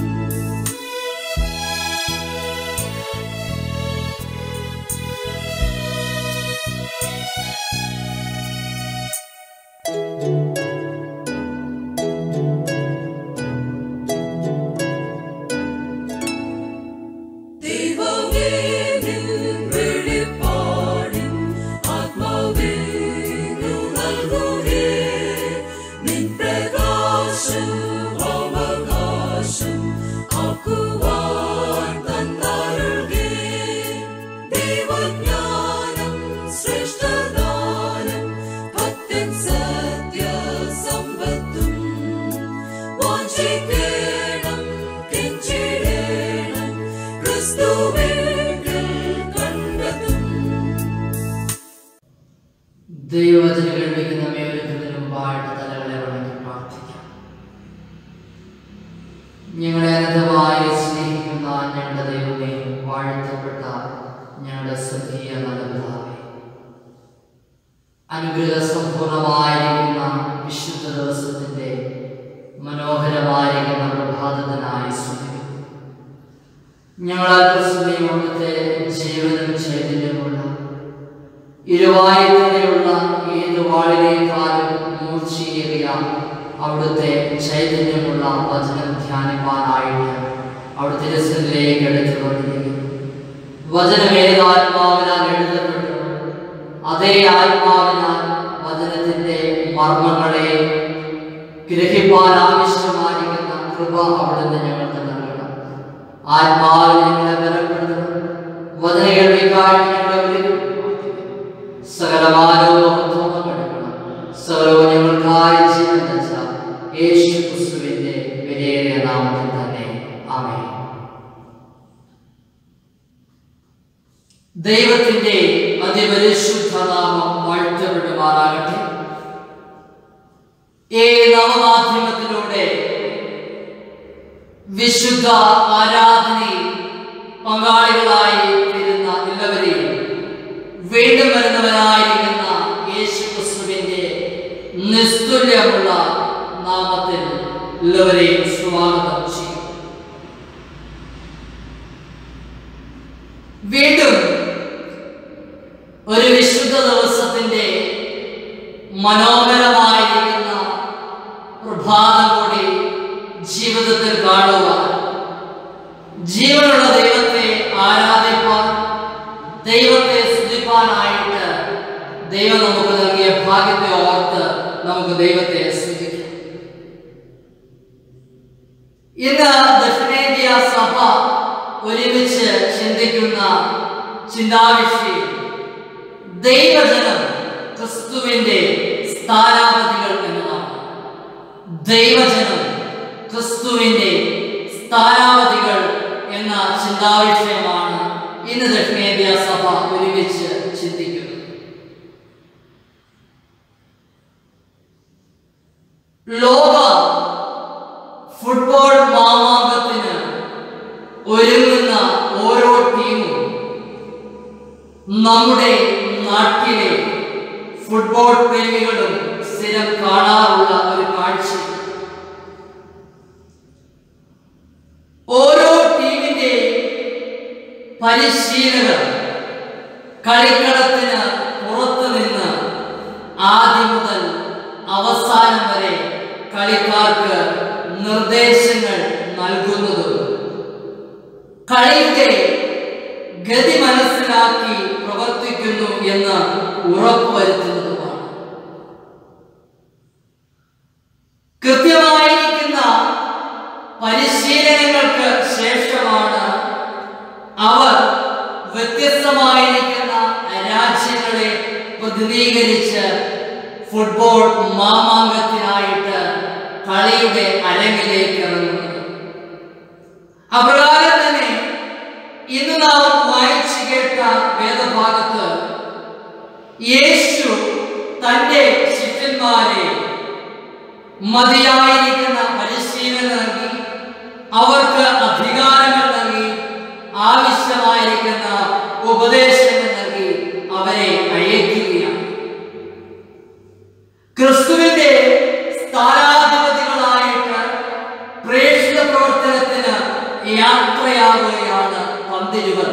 ദൈവമേ നിൻ വെളിപ്പാടിൻ ആത്മാവിനു നൽകുകേ നിൻ പ്രകാശം അവകാശം ആക്കുവാൻ തന്നരുൾകേ ദൈവജ്ഞാനം ശ്രേഷ്ഠദാനം ഭക്തൻ സത്യസമ്പത്തും വാഞ്ചിക്കേണം കെഞ്ചിടേണം ക്രിസ്തുവിൽ കണ്ടെത്തും ദൈവവചന കേൾപ്പിക്കുന്ന മേൽക്കുന്നതിന് മുമ്പായിട്ട് തലകളെ വണങ്ങി പ്രാർത്ഥിക്കാം ഞങ്ങളെ അനന്തമായി സ്നേഹിക്കുന്ന ഞങ്ങളുടെ ദൈവമേ വാഴ്ത്തപ്പെട്ട ഞങ്ങളുടെ സ്വർഗീയ നല്ലതാവേ അനുഗ്രഹ സമ്പൂർണമായിരിക്കുന്ന വിശുദ്ധ ദിവസത്തിന്റെ മനോഹരമായിരിക്കുന്ന പ്രഭാതത്തിനായി സ്തുതിക്കുന്നു ഞങ്ങൾ അല്പസമയം അവിടുത്തെ ജീവനും ചൈതന്യമുള്ള ഇരുവായുധതയുള്ള ഏത് വാളിനേക്കാളും മൂർച്ചയേറിയ അവിടുത്തെ ചൈതന്യമുള്ള വചനം ധ്യാനിപ്പാനായിട്ട് അവിടുത്തെ രസത്തിലേക്ക് എടുത്തു വന്നിരിക്കുന്നു വചനം ഏത് ആത്മാവിനാൽ എഴുതപ്പെട്ടു അതേ ആത്മാവിനാൽ വചനത്തിന്റെ മർമ്മങ്ങളെ ഗ്രഹിപ്പാൻ ആവശ്യമായിരിക്കുന്ന കൃപ അവിടുന്ന് ഞങ്ങൾക്ക് നൽകണം ആത്മാവിൽ ഞങ്ങളെ ബലപ്പെടുത്തണം വചന കേൾവിക്കായിട്ട് ഞങ്ങളെ വിളിക്കുന്നു സകലമാനവും എടുക്കണം സകലവും ഞങ്ങൾക്കായി ജീവൻ വെച്ച യേശു ക്രിസ്തുവിന്റെ വിലയേറിയ നാമത്തിൽ തന്നെ ആമേൻ ദൈവത്തിന്റെ അതിപരിശുദ്ധ നാമം വാഴ്ത്തപ്പെടുമാറാകട്ടെ ഈ നവമാധ്യമത്തിലൂടെ വിശുദ്ധ ആരാധനയിൽ പങ്കാളികളായി തീരുന്ന എല്ലാവരെയും വീണ്ടും വരുന്നവനായിരിക്കുന്ന യേശു ക്രിസ്തുവിന്റെ നിസ്തുല്യമുള്ള നാമത്തിൽ എല്ലാവരെയും സ്വാഗതം ചെയ്യും വീണ്ടും ഒരു വിശുദ്ധ ദിവസത്തിന്റെ മനോഹരമായിരിക്കുന്ന പ്രഭാതം കൂടി ജീവിതത്തിൽ കാണുവാൻ ജീവനുള്ള ദൈവത്തെ ആരാധിപ്പാൻ ദൈവത്തെ സ്തുതിപ്പാനായിട്ട് ദൈവം നമുക്ക് നൽകിയ ഭാഗ്യത്തെ ഓർത്ത് നമുക്ക് ദൈവത്തെ സ്തുതിക്കാം ഇന്ന് ദക്ഷിണേന്ത്യ സഭ ഒരുമിച്ച് ചിന്തിക്കുന്ന ചിന്താവിഷയം ദൈവജനം ക്രിസ്തുവിന്റെ സ്ഥാനാപതികൾ എന്നതാണ് ദൈവജനം ക്രിസ്തുവിന്റെ സ്ഥാനാപതികൾ എന്ന ചിന്താവിഷയമാണ് ഇന്ന് ദക്ഷിണേന്ത്യ സഭ ഒരുമിച്ച് ചിന്തിക്കുന്നത് ലോക ഫുട്ബോൾ മാമാങ്കത്തിന് ഒരുങ്ങുന്ന ഓരോ ടീമും നമ്മുടെ നാട്ടിലെ ഫുട്ബോൾ പ്രേമികളും സ്ഥിരം കാണാറുള്ള ഒരു കാഴ്ച പരിശീലകർ കളിക്കളത്തിന് പുറത്തു നിന്ന് ആദ്യം മുതൽ അവസാനം വരെ കളിക്കാർക്ക് നിർദ്ദേശങ്ങൾ നൽകുന്നതും കളിയുടെ ഗതി മനസ്സിലാക്കി പ്രവർത്തിക്കുന്നു എന്ന് ഉറപ്പുവരുത്തുന്നതുമാണ് കൃത്യമായിരിക്കുന്ന പരിശീലനങ്ങൾക്ക് ശേഷമാണ് അവർ വ്യത്യസ്തമായിരിക്കുന്ന രാജ്യങ്ങളെ പ്രതിനിധീകരിച്ച് ഫുട്ബോൾ മാമാങ്കത്തിനായിട്ട് കളിയുടെ അരങ്ങിലേക്ക് ഇറങ്ങുന്നത് അപ്രകാരം തന്നെ ഇന്ന് നാം വായിച്ചു കേട്ട വേദഭാഗത്ത് യേശു തന്റെ ശിഷ്യന്മാരെ മതിയായിരിക്കുന്ന പരിശീലനം നൽകി അവർക്ക് അധികാരങ്ങൾ നൽകി ആവശ്യമായിരിക്കുന്ന ഉപദേശങ്ങൾ നൽകി അവരെ അയക്കുകയാണ് ക്രിസ്തുവിന്റെ സ്ഥാനാധിപതികളായിട്ട് പ്രേക്ഷിത പ്രവർത്തനത്തിന് യാത്രയാവുകയാണ് പന്തിരുവർ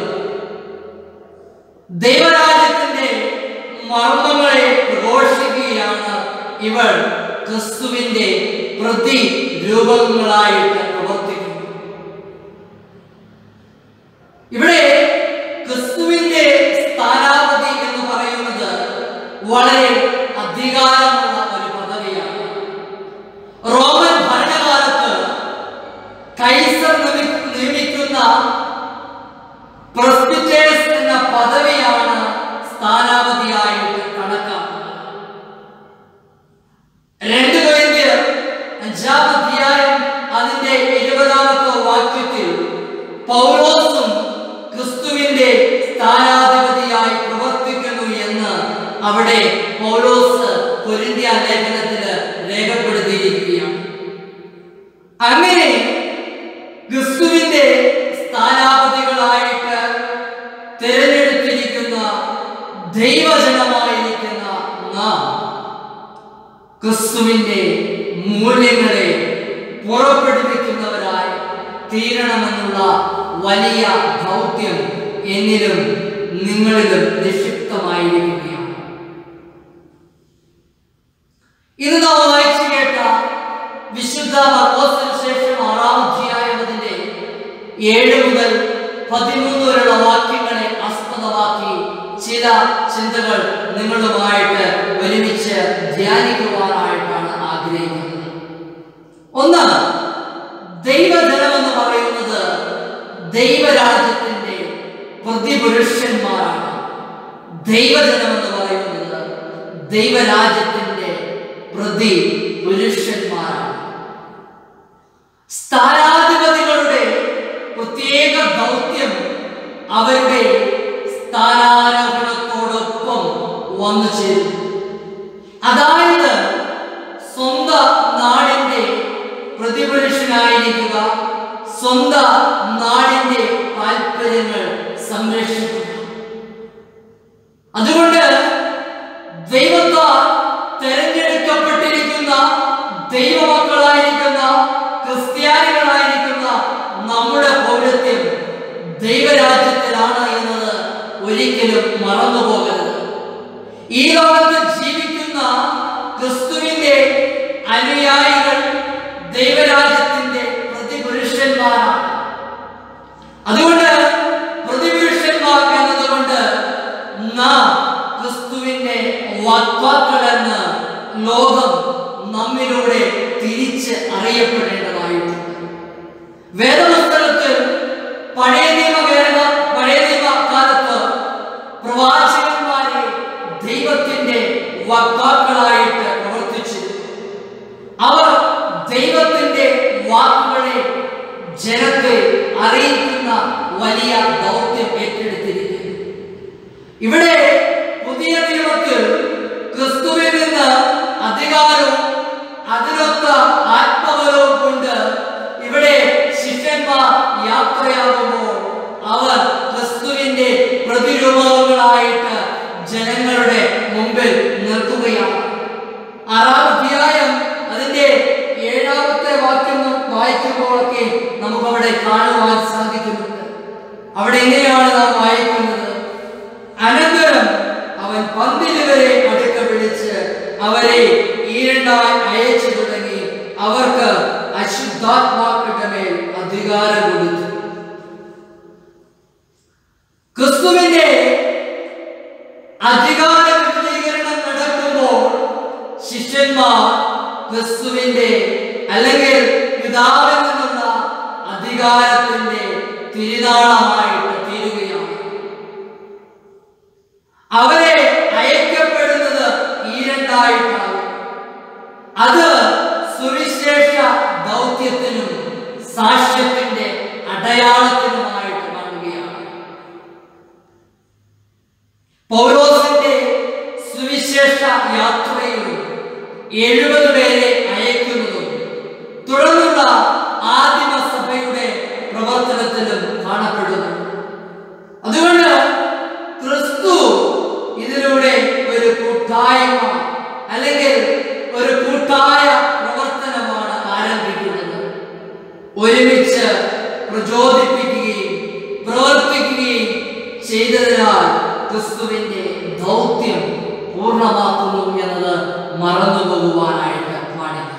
ദൈവരാജ്യത്തിന്റെ മർമ്മങ്ങളെ പ്രഘോഷിക്കുകയാണ് ഇവൾ ക്രിസ്തുവിന്റെ പ്രതി രൂപങ്ങളായിട്ട് പ്രവർത്തിക്കുന്നു ഇവിടെ ക്രിസ്തുവിന്റെ സ്ഥാനാപതി എന്ന് പറയുന്നത് വളരെ അധികാരമുള്ള ഒരു പദവിയാണ് റോമൻ ഭരണകാലത്ത് കൈസർ നിയമി- നിയമിക്കുന്ന പ്രസ്പിറ്റേഴ്സ് എന്ന പദവിയാണ് സ്ഥാനാപതിയായിട്ട് കണക്കാക്കുന്നത് രണ്ട് കൊരിന്ത്യർ അഞ്ചാം അധ്യായം അതിന്റെ ഇരുപതാമത്തെ വാക്യത്തിൽ പൗലോസും ക്രിസ്തുവിന്റെ സ്ഥാനാധിപതിയായി പ്രവർത്തിക്കുന്നു എന്ന് അവിടെ പൗലോസ് കൊരിന്ത്യ ലേഖനത്തില് രേഖപ്പെടുത്തിയിരിക്കുകയാണ് അങ്ങനെ ക്രിസ്തുവിന്റെ സ്ഥാനാപതികളായിട്ട് തിരഞ്ഞെടുത്തിരിക്കുന്ന ദൈവജനമായിരിക്കുന്ന നാം ക്രിസ്തുവിന്റെ മൂല്യങ്ങളെ പുറപ്പെടുവിക്കുന്നവരായി തീരണമെന്നുള്ള വലിയ ദൗത്യം എന്നിലും നിങ്ങളിലും നിക്ഷിപ്തമായിരിക്കുകയാണ് ഇന്ന് നാം വായിച്ചു കേട്ട വിശുദ്ധ മർക്കോസിന് ശേഷം ആറാം അധ്യായം അതിന്റെ ഏഴ് മുതൽ പതിമൂന്ന് വരെയുള്ള വാക്യങ്ങളെ ആസ്പദമാക്കി ചില ചിന്തകൾ നിങ്ങളുമായിട്ട് ഒരുമിച്ച് ധ്യാനിക്കുവാനായിട്ടാണ് ആഗ്രഹിക്കുന്നത് ഒന്ന് ദൈവജനം എന്ന് പറയുന്നത് ദൈവരാജ്യത്തിന്റെ പ്രതിപുരുഷന്മാരാണ് ദൈവജനം എന്ന് പറയുന്നത് ദൈവരാജ്യത്തിന്റെ പ്രതി പുരുഷന്മാരാണ് സ്ഥാനാധിപതികളുടെ പ്രത്യേക ദൗത്യം അവരുടെ സ്ഥാനാരോഹണത്തോടൊപ്പം വന്നു ചേരും അതായത് സ്വന്തം നാടിന്റെ പ്രതിപുരുഷനായിരിക്കുക സ്വന്തം നാടിന്റെ താല്പര്യങ്ങൾ സംരക്ഷിക്കുക അതുകൊണ്ട് ദൈവത്താൽ തെരഞ്ഞെടുക്കപ്പെട്ടിരിക്കുന്ന ദൈവമക്കളായിരിക്കുന്ന ക്രിസ്ത്യാനികളായിരിക്കുന്ന നമ്മുടെ പൗരത്യം ദൈവരാജ്യത്തിലാണ് എന്നത് ഒരിക്കലും മറന്നു പോകരുത് ഈ ലോകത്ത് ജീവിക്കുന്ന ക്രിസ്തുവിന്റെ അനുയായികൾ ദൈവരാജ്യത്തിന്റെ പ്രതിപുരുഷന്മാരാണ് അതുകൊണ്ട് പ്രതിപുരുഷന്മാർ എന്നതുകൊണ്ട് നാം ക്രിസ്തുവിന്റെ വാക്വാക്കളെന്ന് ലോകം നമ്മിലൂടെ തിരിച്ച് അറിയപ്പെടേണ്ടതായിട്ടുണ്ട് വേദപുസ്തകത്തിൽ പഴയ നിയമ വേദ പഴയ നിയമ കാലത്ത് പ്രവാചകന്മാരെ ദൈവത്തിന്റെ വക്താക്കളായിട്ട് പ്രവർത്തിച്ചിരുന്നു അവർ ദൈവത്തിന്റെ വാക്കുകളെ ജനത്തെ അറിയിക്കുന്ന വലിയ ദൗത്യം ഏറ്റെടുത്തിരിക്കുന്നു ഇവിടെ പുതിയ നിയമത്തിൽ ക്രിസ്തുവിൽ നിന്ന് അധികാരവും അതിനൊത്ത ആത്മബലവും കൊണ്ട് ഇവിടെ ശിഷ്യന്മാർ യാത്രയാകുമ്പോൾ അവർ ക്രിസ്തുവിന്റെ പ്രതിരൂപങ്ങളായിട്ട് ജനങ്ങളുടെ മുമ്പിൽ നിർത്തുകയാണ് ആറാം അധ്യായം അതിന്റെ ഏഴാമത്തെ വാക്യം നാം വായിക്കുമ്പോഴൊക്കെ നമുക്കവിടെ കാണുവാൻ സാധിക്കുന്നുണ്ട് അവിടെ എങ്ങനെയാണ് നാം അവർക്ക് അശുദ്ധാത്മാക്കളുടെ മേൽ അധികാരം കൊടുത്തു ക്രിസ്തുവിന്റെ അധികാര വിപുലീകരണം നടക്കുമ്പോൾ ശിഷ്യന്മാർ ക്രിസ്തുവിന്റെ അല്ലെങ്കിൽ പിതാവിൽ നിന്നുള്ള അധികാരത്തിന്റെ തിരുനാളമായിട്ട് തീരുകയാണ് അവരെ അയക്കപ്പെടുന്നത് ഈ രണ്ടായിട്ടാണ് അത് സുവിശേഷ ദൗത്യത്തിനും സാക്ഷ്യത്തിന്റെ അടയാളത്തിനുമായിട്ട് കാണുകയാണ് പൗലോസിന്റെ സുവിശേഷ യാത്രയിലും എഴുപത് പേരെ അയക്കുന്നതും തുടർന്നുള്ള ആദിമ സഭയുടെ പ്രവർത്തനത്തിലും കാണപ്പെടുന്നു അതുകൊണ്ട് ക്രിസ്തു ഇതിലൂടെ ഒരു കൂട്ടായ്മ അല്ലെങ്കിൽ ഒരു കൂട്ടായ പ്രവർത്തനമാണ് ആരംഭിക്കുന്നത് ഒരുമിച്ച് പ്രചോദിപ്പിക്കുകയും പ്രവർത്തിക്കുകയും ചെയ്തതിനാൽ ക്രിസ്തുവിന്റെ ദൗത്യം പൂർണ്ണമാക്കുന്നു എന്നത് മറന്നു പോകുവാനായിട്ട് പാടില്ല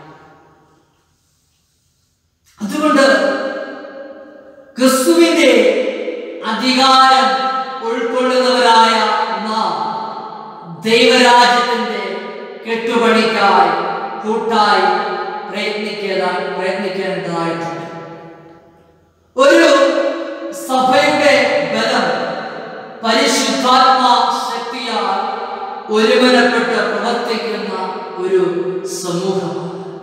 അതുകൊണ്ട് ക്രിസ്തുവിന്റെ അധികാരം ഉൾക്കൊള്ളുന്നവരായ നാം ദൈവരാജ്യത്തിന്റെ കെട്ടുപണിക്കായി കൂട്ടായി പ്രയത്നിക്കേതാ പ്രയത്നിക്കേണ്ടതായിട്ടുണ്ട് ഒരു സഭയുടെ ബലം പരിശുദ്ധാത്മാ ശക്തിയാൽ ഒരുമനപ്പെട്ട് പ്രവർത്തിക്കുന്ന ഒരു സമൂഹമാണ്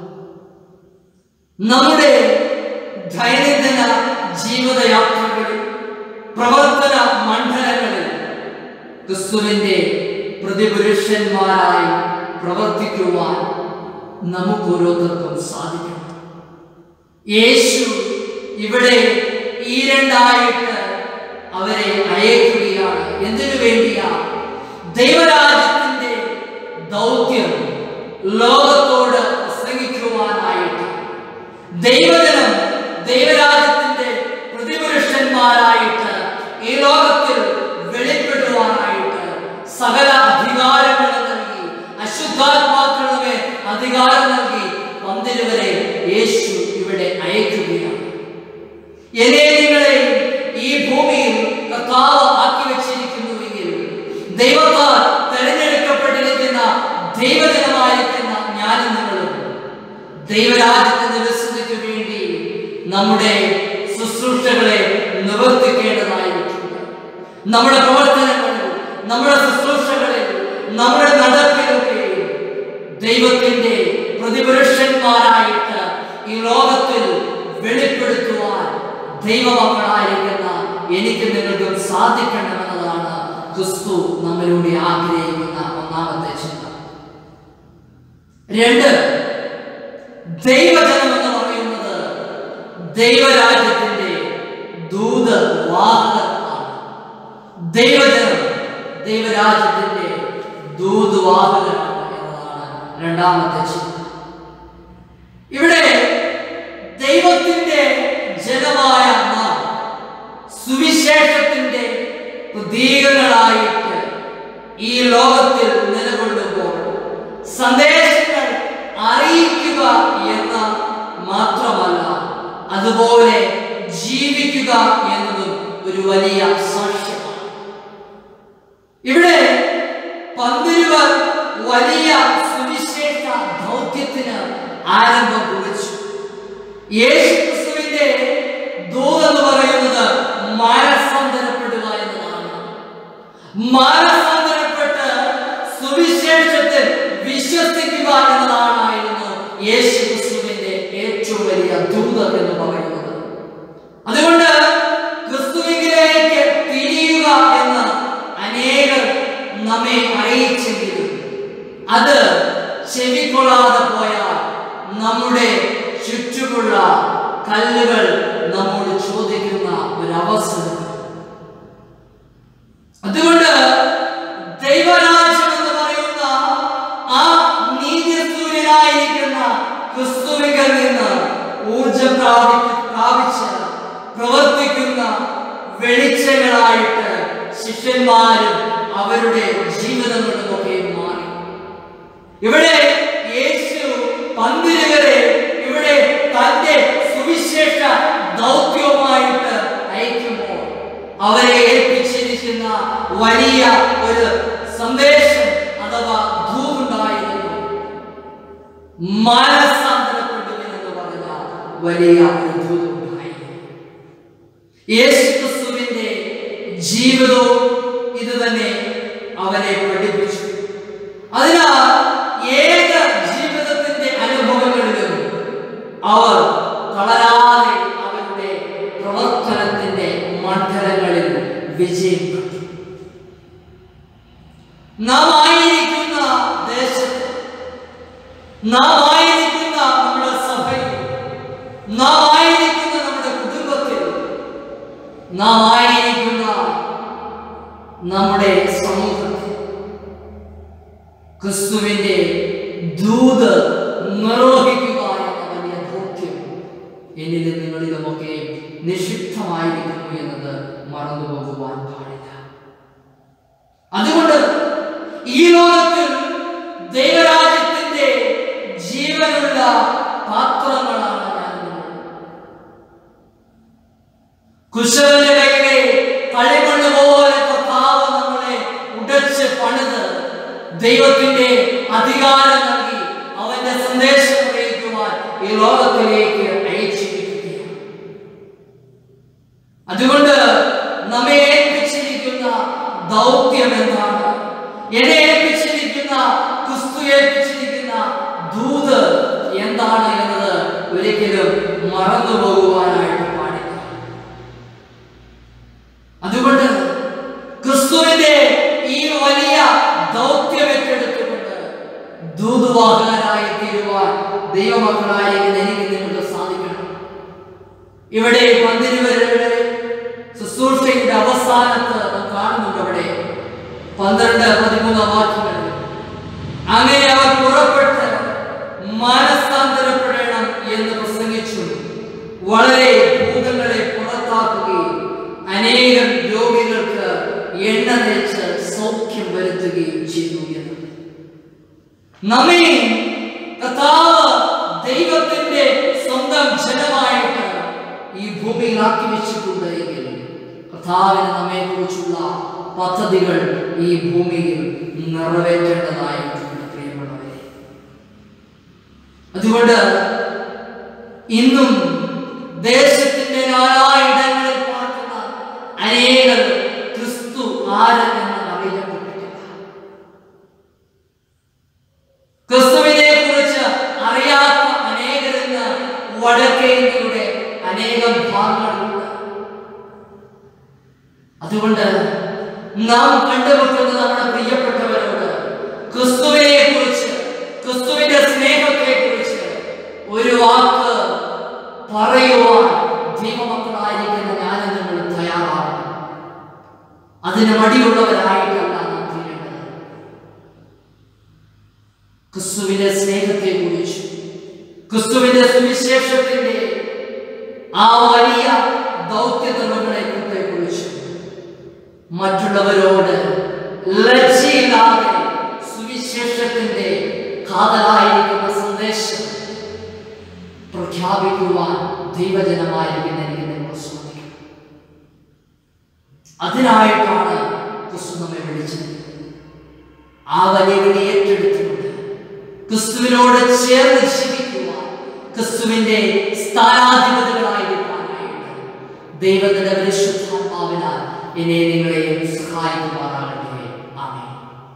നമ്മുടെ ദൈനംദിന ജീവിതയാത്രകളിൽ പ്രവർത്തന മണ്ഡലങ്ങളിൽ ക്രിസ്തുവിന്റെ പ്രതിപുരുഷന്മാരായി പ്രവർത്തിക്കുവാൻ നമുക്ക് ഓരോരുത്തർക്കും സാധിക്കണം യേശു ഇവിടെ ഈ രണ്ടായിട്ട് അവരെ അയക്കുകയാണ് എന്തിനു വേണ്ടിയാ ദൈവരാജ്യത്തിന്റെ ദൗത്യം ലോകത്തോട് പ്രസംഗിക്കുവാനായിട്ട് ദൈവജനം ദൈവരാജ്യത്തിന്റെ പ്രതിപുരുഷന്മാരായിട്ട് ഈ ലോകത്തിൽ വെളിപ്പെടുവാനായിട്ട് സകല അധികാരങ്ങളും നൽകി അശുദ്ധാത്മാക്കളുടെ അധികാരം നൽകി പന്തിരുവരെ യേശു ഇവിടെ അയക്കുകയാണ് എന്നെ നിങ്ങളെ ഈ ഭൂമിയിൽ കർത്താവ് ആക്കി വെച്ചിരിക്കുന്നുവെങ്കിൽ ദൈവത്താൽ തെരഞ്ഞെടുക്കപ്പെട്ടിരിക്കുന്ന ദൈവജനമായിരിക്കുന്ന ഞാനും നിങ്ങളും ദൈവരാജ്യത്തിന്റെ വിശുദ്ധിക്ക് വേണ്ടി നമ്മുടെ ശുശ്രൂഷകളെ നിവർത്തിക്കേണ്ടതായിട്ടുണ്ട് നമ്മുടെ പ്രവർത്തനങ്ങളിൽ നമ്മുടെ ശുശ്രൂഷകളിൽ നമ്മുടെ നടപ്പിലൊക്കെ ദൈവത്തിന്റെ പ്രതിപുരുഷന്മാരായിട്ട് ഈ ലോകത്തിൽ വെളിപ്പെടുത്തുവാൻ ദൈവമക്കളായിരിക്കുന്ന എനിക്ക് നിങ്ങൾക്കും സാധിക്കണമെന്നതാണ് ക്രിസ്തു നമ്മിലൂടെ ആഗ്രഹിക്കുന്ന ഒന്നാമത്തെ ചിന്ത രണ്ട് ദൈവജനം എന്ന് പറയുന്നത് ദൈവരാജ്യത്തിന്റെ ദൂത വാഹകരാണ് ദൈവജനം ദൈവരാജ്യത്തിന്റെ ദൂതുവാഹകരാണ് എന്നതാണ് രണ്ടാമത്തെ ചിന്ത ഇവിടെ ദൈവത്തിന്റെ ജനമായ നാം സുവിശേഷത്തിന്റെ പ്രതീകങ്ങളായിട്ട് ഈ ലോകത്തിൽ നിലകൊള്ളുമ്പോൾ സന്ദേശങ്ങൾ അറിയിക്കുക എന്ന മാത്രമല്ല അതുപോലെ ജീവിക്കുക എന്നതും ഒരു വലിയ സാക്ഷ്യമാണ് ഇവിടെ പന്തിരുവർ വലിയ സുവിശേഷ ദൗത്യത്തിന് ആരംഭം കുറിച്ചു യേശു ക്രിസ്തുവിന്റെ ദൂതെന്ന് പറയുന്നത് മാനസാന്തരപ്പെടുക എന്നതാണ് മാനസാന്തരപ്പെട്ട് സുവിശേഷത്തിൽ വിശ്വസിക്കുക എന്നതാണായിരുന്നു യേശു ക്രിസ്തുവിന്റെ ഏറ്റവും വലിയ ദൂതം എന്ന് പറയുന്നത് അതുകൊണ്ട് ക്രിസ്തുവിലേക്ക് തിരിയുക എന്ന് അനേകർ നമ്മെ അറിയിച്ചെങ്കിലും അത് ചെവിക്കൊള്ളാതെ പോയാൽ നമ്മുടെ ചുറ്റുമുള്ള കല്ലുകൾ നമ്മോട് ചോദിക്കുന്ന ഒരവസരം അതുകൊണ്ട് ദൈവരാജ്യം എന്ന് പറയുന്ന ആ നീതിസൂര്യനായിരിക്കുന്ന ക്രിസ്തുവിൽ നിന്ന് ഊർജം പ്രാപി പ്രാപിച്ച് പ്രവർത്തിക്കുന്ന വെളിച്ചങ്ങളായിട്ട് ശിഷ്യന്മാരും അവരുടെ ജീവിതങ്ങളും ഒക്കെ മാറി ഇവിടെ യേശു പന്തിരുവരെ അവരെ ഏൽപ്പിച്ചിരിക്കുന്ന വലിയ ഒരു സന്ദേശം അഥവാ ധൂവുണ്ടായിരുന്നു മനസ്സാന്തരപ്പെടുവിൻ എന്ന് പറഞ്ഞ വലിയ ഒരു ധൂവുണ്ടായി യേശുക്രിസ്തുവിന്റെ ജീവിതവും ഇത് തന്നെ അവരെ പഠിപ്പിച്ചു അതിനാൽ ഏത് ജീവിതത്തിന്റെ അനുഭവങ്ങളിലും അവർ തളരാതെ അവരുടെ പ്രവർത്തനത്തിന്റെ മണ്ഡലങ്ങളിൽ വിജയം കണ്ടു നാം ആയിരിക്കുന്ന ദേശത്ത് നാം ആയിരിക്കുന്ന നമ്മുടെ സഭയിൽ നാം ആയിരിക്കുന്ന നമ്മുടെ കുടുംബത്തിൽ നാം ആയിരിക്കുന്ന നമ്മുടെ സമൂഹത്തിൽ ക്രിസ്തുവിന്റെ ദൂത് നിർവഹിക്കുക എന്ന വലിയ ദൗത്യം എന്നിലും നിങ്ങളിലുമൊക്കെ നിഷിദ്ധമായിരിക്കുന്നു എന്നത് മറന്നുപോകുവാൻ പാടില്ല അതുകൊണ്ട് ഈ ലോകത്തിൽ ദൈവരാജ്യത്തിന്റെ ജീവനുള്ള പാത്രങ്ങളാണ് ഞാൻ നിങ്ങൾ. കുശവന്റെ കയ്യിലെ കളിമണ്ണ് പോലെ കർത്താവ് നമ്മളെ ഉടച്ച് പണിത് ദൈവത്തിന്റെ അധികാരം നൽകി അവന്റെ സന്ദേശം അറിയിക്കുവാൻ ഈ ലോകത്തിലേക്ക് അയച്ചിരിക്കുകയാണ് അതുകൊണ്ട് നമ്മെ ഏൽപ്പിച്ചിരിക്കുന്ന ദൗത്യം എന്താണ് എന്നെ ഏൽപ്പിച്ചിരിക്കുന്ന ക്രിസ്തു ഏൽപ്പിച്ചിരിക്കുന്ന ദൂത് എന്താണ് എന്നത് ഒരിക്കലും മറന്നു പോകുവാനായിട്ട് പാടില്ല അതുകൊണ്ട് ക്രിസ്തുവിന്റെ ഈ വലിയ ദൗത്യം ഏറ്റെടുത്തുകൊണ്ട് ദൂതുവാഹകരായി തീരുവാൻ ദൈവമക്കളായിരിക്കുന്ന എനിക്ക് നിങ്ങൾക്ക് സാധിക്കണം ഇവിടെ പന്തിരുവരുടെ ശുശ്രൂഷയുടെ അവസാനത്ത് നാം കാണുന്നുണ്ട് അവിടെ പന്ത്രണ്ട് പതിമൂന്നാം വാക്യങ്ങളിൽ അങ്ങനെ അവർ പുറപ്പെട്ട് മനസ്സാന്തരപ്പെടണം എന്ന് പ്രസംഗിച്ചു വളരെ ഭൂതങ്ങളെ പുറത്താക്കുകയും അനേകം രോഗികൾക്ക് എണ്ണ തേച്ച് സൗഖ്യം വരുത്തുകയും ചെയ്തു എന്ന് നമ്മെ കർത്താവ് ദൈവത്തിന്റെ സ്വന്തം ജനമായിട്ട് ഈ ഭൂമിയിൽ ആക്കി വെച്ചിട്ടുണ്ട് എങ്കിൽ കർത്താവിന് നമ്മെ കുറിച്ചുള്ള പദ്ധതികൾ ഈ ഭൂമിയിൽ നിറവേറ്റേണ്ടതായിട്ടുണ്ട് പ്രിയമുള്ളവരെ അതുകൊണ്ട് ഇന്നും ദേശത്തിന്റെ നാനായിടങ്ങളിൽ പാർക്കുന്ന അനേകർ ക്രിസ്തു ആരെന്ന് അറിയപ്പെട്ടിട്ടില്ല ക്രിസ്തുവിനെ കുറിച്ച് അറിയാത്ത അനേകരിന്ന് വടക്കേ ഇന്ത്യയുടെ അനേകം ഭാഗങ്ങളുണ്ട് അതുകൊണ്ട് നാം കണ്ടുമുട്ടുന്ന നമ്മുടെ പ്രിയപ്പെട്ടവരോട് ക്രിസ്തുവിനെ കുറിച്ച് ക്രിസ്തുവിന്റെ സ്നേഹത്തെ കുറിച്ച് ഒരു വാക്ക് പറയുവാൻ ദൈവമക്കളായിരിക്കുന്ന ഞാനും നിങ്ങൾ തയ്യാറാണ് അതിന് മടിയുള്ളവരായിട്ടല്ല നാം തീരേണ്ടത് ക്രിസ്തുവിന്റെ സ്നേഹത്തെ കുറിച്ച് ക്രിസ്തുവിന്റെ സുവിശേഷത്തിന്റെ ആ വലിയ ദൗത്യധർമ്മങ്ങളെ കുറിച്ച് മറ്റുള്ളവരോട് ലജ്ജയില്ലാതെ സുവിശേഷത്തിന്റെ കാതലായിരിക്കുന്ന സന്ദേശം പ്രഖ്യാപിക്കുവാൻ ദൈവജനമായിരിക്കുന്ന എനിക്ക് നിങ്ങൾ ശ്രമിക്കണം അതിനായിട്ടാണ് ക്രിസ്തു നമ്മെ വിളിച്ചത് ആ വലിയ വിളി ഏറ്റെടുത്തുകൊണ്ട് ക്രിസ്തുവിനോട് ചേർന്ന് ജീവിക്കുവാൻ ക്രിസ്തുവിന്റെ സ്ഥാനാധിപതികളായിരിക്കാനായിട്ട് ദൈവത്തിന്റെ പരിശുദ്ധാത്മാവിനാൽ എന്നെ നിങ്ങളെയും സഹായിക്കുമാറാകട്ടെ ആമേൻ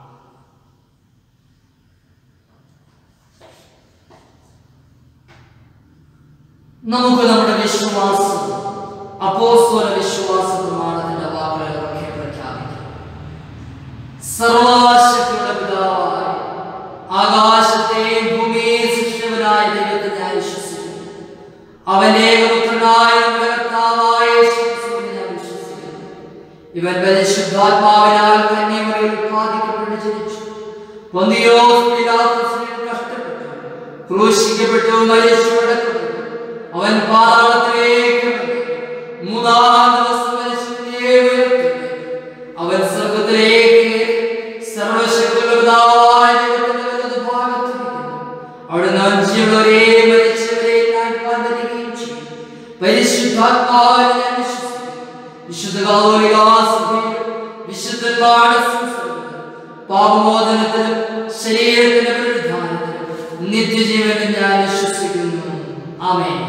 നമുക്ക് നമ്മുടെ വിശ്വാസം അപ്പോസ്തല വിശ്വാസ പ്രമാണത്തിന്റെ വാക്കുകളൊക്കെ പ്രഖ്യാപിക്കാം സർവശക്തിയുടെ പിതാവായ ആകാശത്തെയും ഭൂമിയെയും സൃഷ്ടിച്ചവനായ ദൈവത്തെ ഞാൻ വിശ്വസിക്കുന്നു അവന്റെ ഏകപുത്രനായ നമ്മുടെ കർത്താവായ യേശുക്രിസ്തുവിനെ ഞാൻ വിശ്വസിക്കുന്നു ഇവൻ പരിശുദ്ധാത്മാവിനാൽ കന്യമറിയിൽ ഉത്പാദിക്കപ്പെട്ട് ജനിച്ചു പൊന്തിയോസ് പീലാത്തോസിനെ കഷ്ടപ്പെട്ടു ക്രൂശിക്കപ്പെട്ടു മരിച്ചു അടക്കപ്പെട്ടു അവൻ പാതാളത്തിലേക്ക് ഇറങ്ങി. മൂന്നാം ദിവസം മരിച്ചവനെ ഉയർത്തി അവൻ സ്വർഗത്തിലേക്ക് കയറി. സർവ്വശക്തിയുള്ള പിതാവായ ദൈവത്തിന്റെ വലതുഭാഗത്തിരിക്കുന്നു. അവിടുന്ന് ജീവനുള്ളവരെയും മരിച്ചവരെയും ന്യായപ്പാൻ വരികയും ചെയ്യും. പരിശുദ്ധാത്മാവിനെ ഞാൻ വിശ്വസിക്കുന്നു. വിശുദ്ധ കാതോലികാസഭയിൽ വിശുദ്ധന്മാരുടെ സംസർഗത്തിൽ പാപമോചനത്തിനും ശരീരത്തിന്റെ പുനരുദ്ധാനത്തിനും നിത്യജീവനും ഞാൻ വിശ്വസിക്കുന്നു ആമേൻ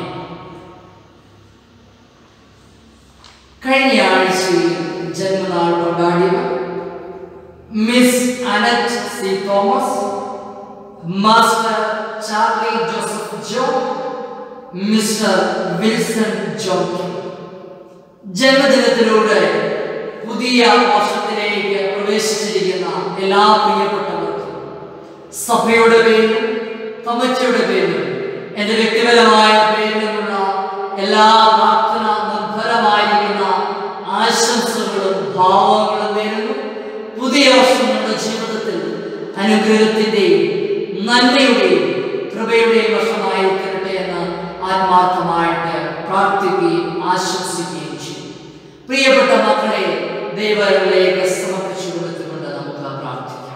കഴിഞ്ഞ ആഴ്ചയിൽ ജന്മനാൾ കൊണ്ടാടിയവർ miss Annette C Thomas master Charlie Joseph Jo mister Wilson ജോക്കി ജന്മദിനത്തിലൂടെ പുതിയ വർഷത്തിലേക്ക് പ്രവേശിച്ചിരിക്കുന്ന എല്ലാ പ്രിയപ്പെട്ടവർക്കും സഭയുടെ പേരിലും തമച്ചയുടെ പേരിലും എൻ്റെ വ്യക്തിപരമായ പേരിലുമുള്ള എല്ലാ പ്രാർത്ഥന നിർഭരമായിരിക്കുന്ന ആശംസകളും ഭാവങ്ങളും നേരുന്നു പുതിയ വർഷം നമ്മുടെ ജീവിതത്തിൽ അനുഗ്രഹത്തിൻ്റെയും നന്മയുടെയും കൃപയുടെയും വർഷമായി തീരട്ടെ എന്ന് ആത്മാർത്ഥമായിട്ട് പ്രാർത്ഥിക്കുകയും ആശംസിക്കുകയും ചെയ്യും പ്രിയപ്പെട്ട മക്കളെ ദൈവങ്ങളിലേക്ക് സമർപ്പിച്ചു കൊടുത്തുകൊണ്ട് നമുക്ക് പ്രാർത്ഥിക്കാം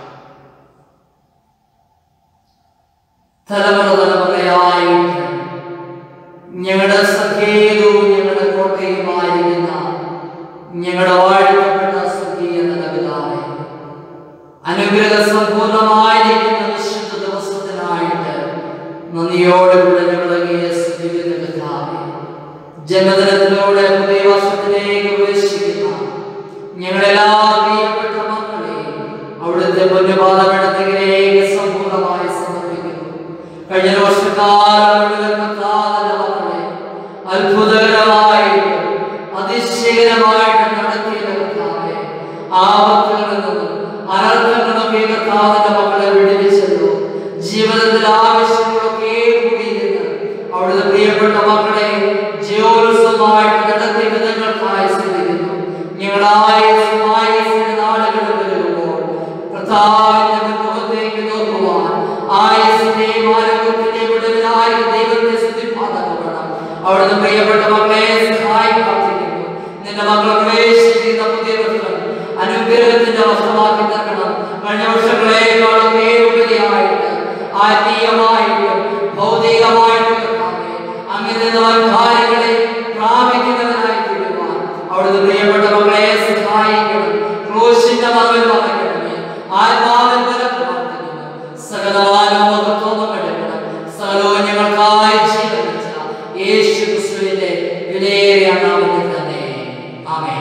തലമുറ തലമുറയായിട്ട് ഞങ്ങളുടെ സഖേതവും ഞങ്ങളുടെ കോട്ടയുമായിരിക്കുന്ന ഞങ്ങളുടെ വാഴ്ത്തപ്പെട്ട സ്വർഗീയ പിതാവേ അനുഗ്രഹ സമ്പൂർണമായിരിക്കുന്ന വിശുദ്ധ ദിവസത്തിനായിട്ട് നന്ദിയോടുകൂടെ ഞങ്ങളെ സ്തുതിക്കുന്ന പിതാവേ ജന്മദിനത്തിലൂടെ പുതിയ വർഷത്തിലേക്ക് പ്രവേശിക്കുന്ന ഞങ്ങളെല്ലാ പ്രിയപ്പെട്ട മക്കളെയും അവിടുത്തെ പൊന്നുപാതമെടുത്തതിലേക്ക് സമ്പൂർണ്ണമായി സമർപ്പിക്കുന്നു കഴിഞ്ഞ വർഷക്കാലം മുഴുവൻ കർത്താവിന്റെ മക്കളെ അത്ഭുതകരമായിട്ട് അതിശയകരമായിട്ട് നടത്തിയ കർത്താവെ ആപത്തുകളിൽ നിന്നും അനർത്ഥങ്ങളൊക്കെ കർത്താവിന്റെ മക്കളെ വിടുവിച്ചല്ലോ ജീവിതത്തിൽ ആവശ്യങ്ങളൊക്കെ കൂടിയിരുന്ന് അവിടുത്തെ പ്രിയപ്പെട്ട മക്കളെ ജീവോത്സവമായിട്ട് നടത്തിയ വിധങ്ങൾക്കായി ശ്രദ്ധിക്കുന്നു ഞങ്ങളായ നാളുകൾ വരുമ്പോൾ കർത്താവിന്റെ മുഖത്തേക്ക് നോക്കുവാൻ ആയുസിന്റെയും ആരോഗ്യത്തിന്റെയും ഉടമനായ ദൈവത്തെ സ്തുതിപ്പാതക്കണം അവിടുന്ന് പ്രിയപ്പെട്ട മക്കളെ സഹായി പ്രാർത്ഥിക്കുന്നു നിന്റെ മക്കളെ പ്രവേശിക്കുന്ന പുതിയ വർഷം അനുഗ്രഹത്തിന്റെ വർഷമാക്കി തരണം കഴിഞ്ഞ വർഷങ്ങളെക്കാളൊക്കെ ഉപരിയായിട്ട് ആത്മീയമായിട്ടും ഭൗതികമായിട്ടും കർത്താവേ, അങ്ങനെ നാം കാര്യങ്ങളെ പ്രാപിക്കുന്നവരായി തീരുവാൻ അവിടുന്ന് പ്രിയപ്പെട്ട മക്കളെ സഹായിക്കണം ക്രൂശിന്റെ മറവിൽ മറക്കണമേ ആത്മാവിൽ ബലം പ്രാർത്ഥിക്കുന്നു സകലവാനും മഹത്വവും എടുക്കണം സകലവും ഞങ്ങൾക്കായി ജീവൻ വെച്ച യേശു ക്രിസ്തുവിന്റെ വിലയേറിയ നാമത്തിൽ തന്നെ ആമേൻ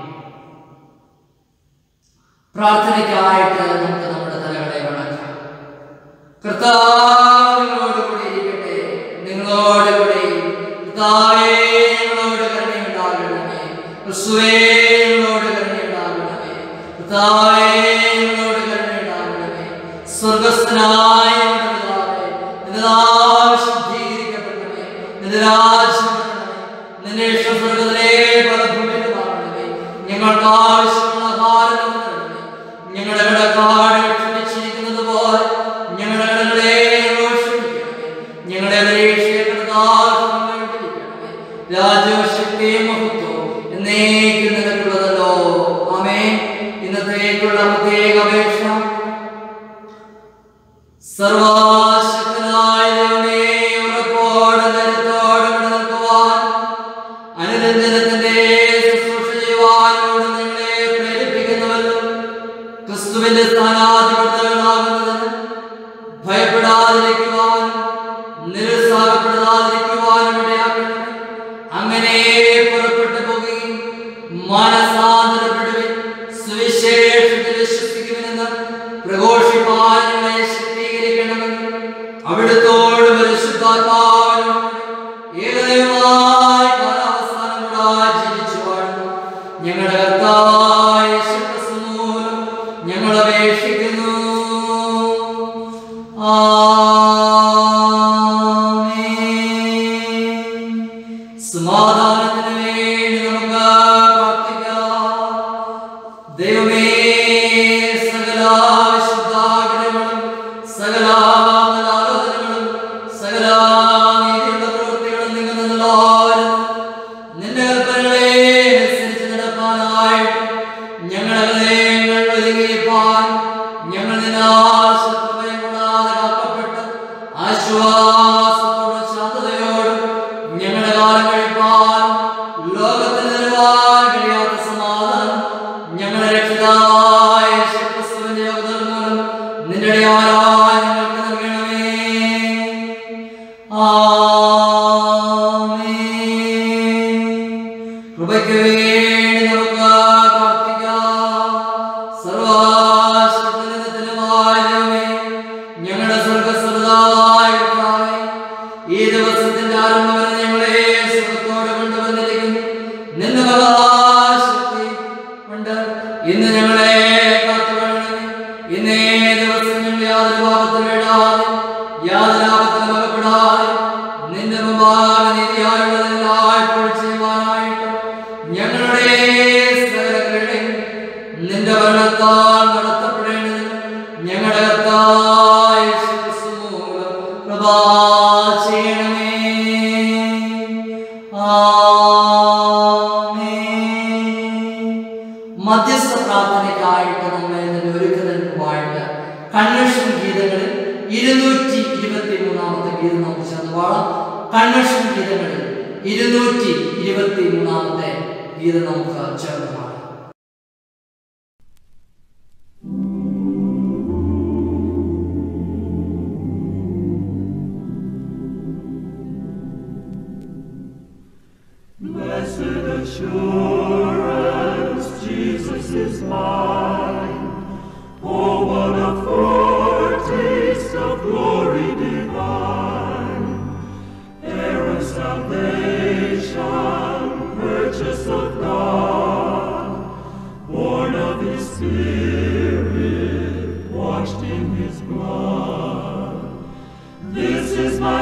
പ്രാർത്ഥനയ്ക്കായിട്ട് നമുക്ക് നമ്മുടെ തലകളെ വണക്കാം കർത്താവ് നിങ്ങളോട് കൂടി ഇരിക്കട്ടെ നിങ്ങളോട് കൂടി കർത്താവേ നിങ്ങളോട് കരുണയുണ്ടാകണമേ ക്രിസ്തുവേ നിങ്ങളോട് കരുണയുണ്ടാകണമേ കർത്താവേ നിങ്ങളോട് കരുണയുണ്ടാകണമേ സ്വർഗസ്ഥനായ ഞങ്ങളുടെ പിതാവേ, നിന്റെ നാമം ശുദ്ധീകരിക്കപ്പെടണമേ നിന്റെ രാജ്യം വരണമേ നിന്റെ ഇഷ്ടം സ്വർഗ്ഗത്തിലെ പോലെ ഭൂമിയിലുമാകണമേ ഞങ്ങൾക്ക് ആവശ്യമുള്ള ആഹാരം തരണമേ ഞങ്ങളുടെ കടക്കാട് ക്ഷമിച്ചിരിക്കുന്നത് പോലെ ഞങ്ങളുടെ കടങ്ങളെ ഞങ്ങളോട് ക്ഷമിക്കണമേ ഞങ്ങളുടെ പരീക്ഷയെ കടക്കാതെ രാജശക്തിയും മഹത്വവും എന്നേക്കും നിനക്കുള്ളതല്ലോ ആമേ ഇന്നത്തേക്കുള്ള പ്രത്യേക അപേക്ഷ സർവശക്തനായ ദൈവമേ ഉറപ്പോടെ കരുത്തോടെ ഇവിടെ നിൽക്കുവാൻ അനുരഞ്ജനത്തിന്റെ ശുശ്രൂഷ ചെയ്യുവാനോട് നിങ്ങളെ പ്രേരിപ്പിക്കുന്നുവല്ലോ ക്രിസ്തുവിന്റെ സ്ഥാനാധിപത്യങ്ങളാകുന്നതിന് ഭയപ്പെടാതിരിക്കുവാനും നിരുത്സാഹപ്പെടാതിരിക്കുവാനും ഇടയാക്കണമേ അങ്ങനെ പുറപ്പെട്ടു പോകുകയും മനസാന്തരപ്പെടുവിൻ സുവിശേഷത്തിൽ വിശ്വസിക്കുമെന്ന് പ്രഘോഷിപ്പാൻ നിങ്ങളെ ശക്തീകരിക്കണമെന്ന് അവിടുത്തോട് പരിശുദ്ധാത്മാവിനോട് ഏകദൈവമായി കാലാവസാനം കൂടാ ജീവിച്ചു വാഴുന്നു ഞങ്ങളുടെ കർത്താവായ യേശുക്രിസ്തു മൂലം ഞങ്ങൾ അപേക്ഷിക്കുന്നു ആമേൻ. സമാധാനത്തിന് വേണ്ടി നമുക്ക് പ്രാർത്ഥിക്കാം ദൈവമേ സകല വിശുദ്ധാഗ്രഹങ്ങളും സകല ആലോചനകളും സകല നീതിയുള്ള പ്രവൃത്തികളും നിങ്ങൾക്കെല്ലാവരും നിന്റെ കൽപ്പനകളെ അനുസരിച്ച് നടപ്പാനായിട്ട് ഞങ്ങളെ ഞങ്ങൾ ഒരുങ്ങിയിരിപ്പാൻ ഞങ്ങൾ നിന്നാൽ ശത്രുഭയം കൂടാതെ കാക്കപ്പെട്ട് ആശ്വാസത്തോടും ശാന്തതയോടും ഞങ്ങളുടെ കാലം കഴിപ്പാൻ കൺവെൻഷൻ ഗീതങ്ങളിൽ ഇരുന്നൂറ്റി ഇരുപത്തി മൂന്നാമത്തെ ഗീതം നമുക്ക് ചേർന്ന് പാടാം Blessed assurance, Jesus is mine. Oh, what a foretaste of glory divine. Heir of salvation, purchase of God, born of His Spirit, washed in His blood. This is my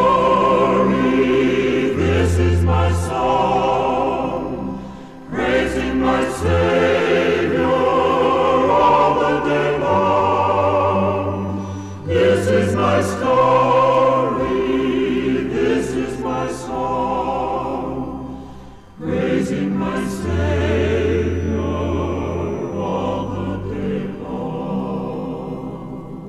story, this is my song, praising my Savior all the day long. This is my story, this is my song, praising my Savior all the day long.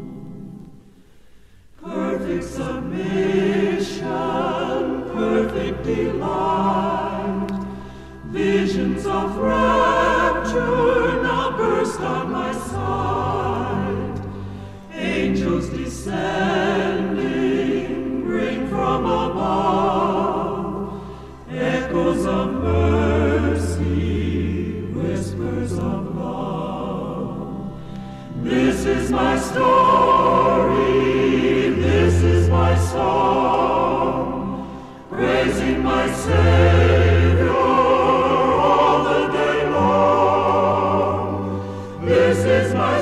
Perfect submission, perfect delight, visions of rapture now burst on my sight. Angels descending bring from above echoes of mercy, whispers of love. This is my story, this is my song, praising my Savior all the day long. This is my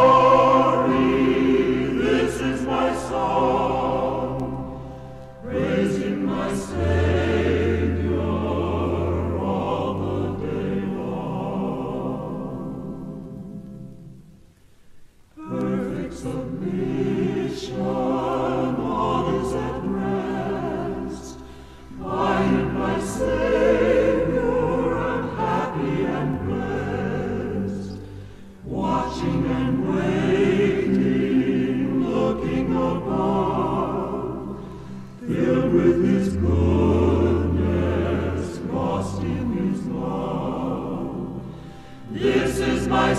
story, this is my song, praising my Savior all the day long. Perfect submission, all is at rest. I am my Savior, I'm happy and blessed. Watching and waiting, looking above, filled with His goodness, lost in His love. This is my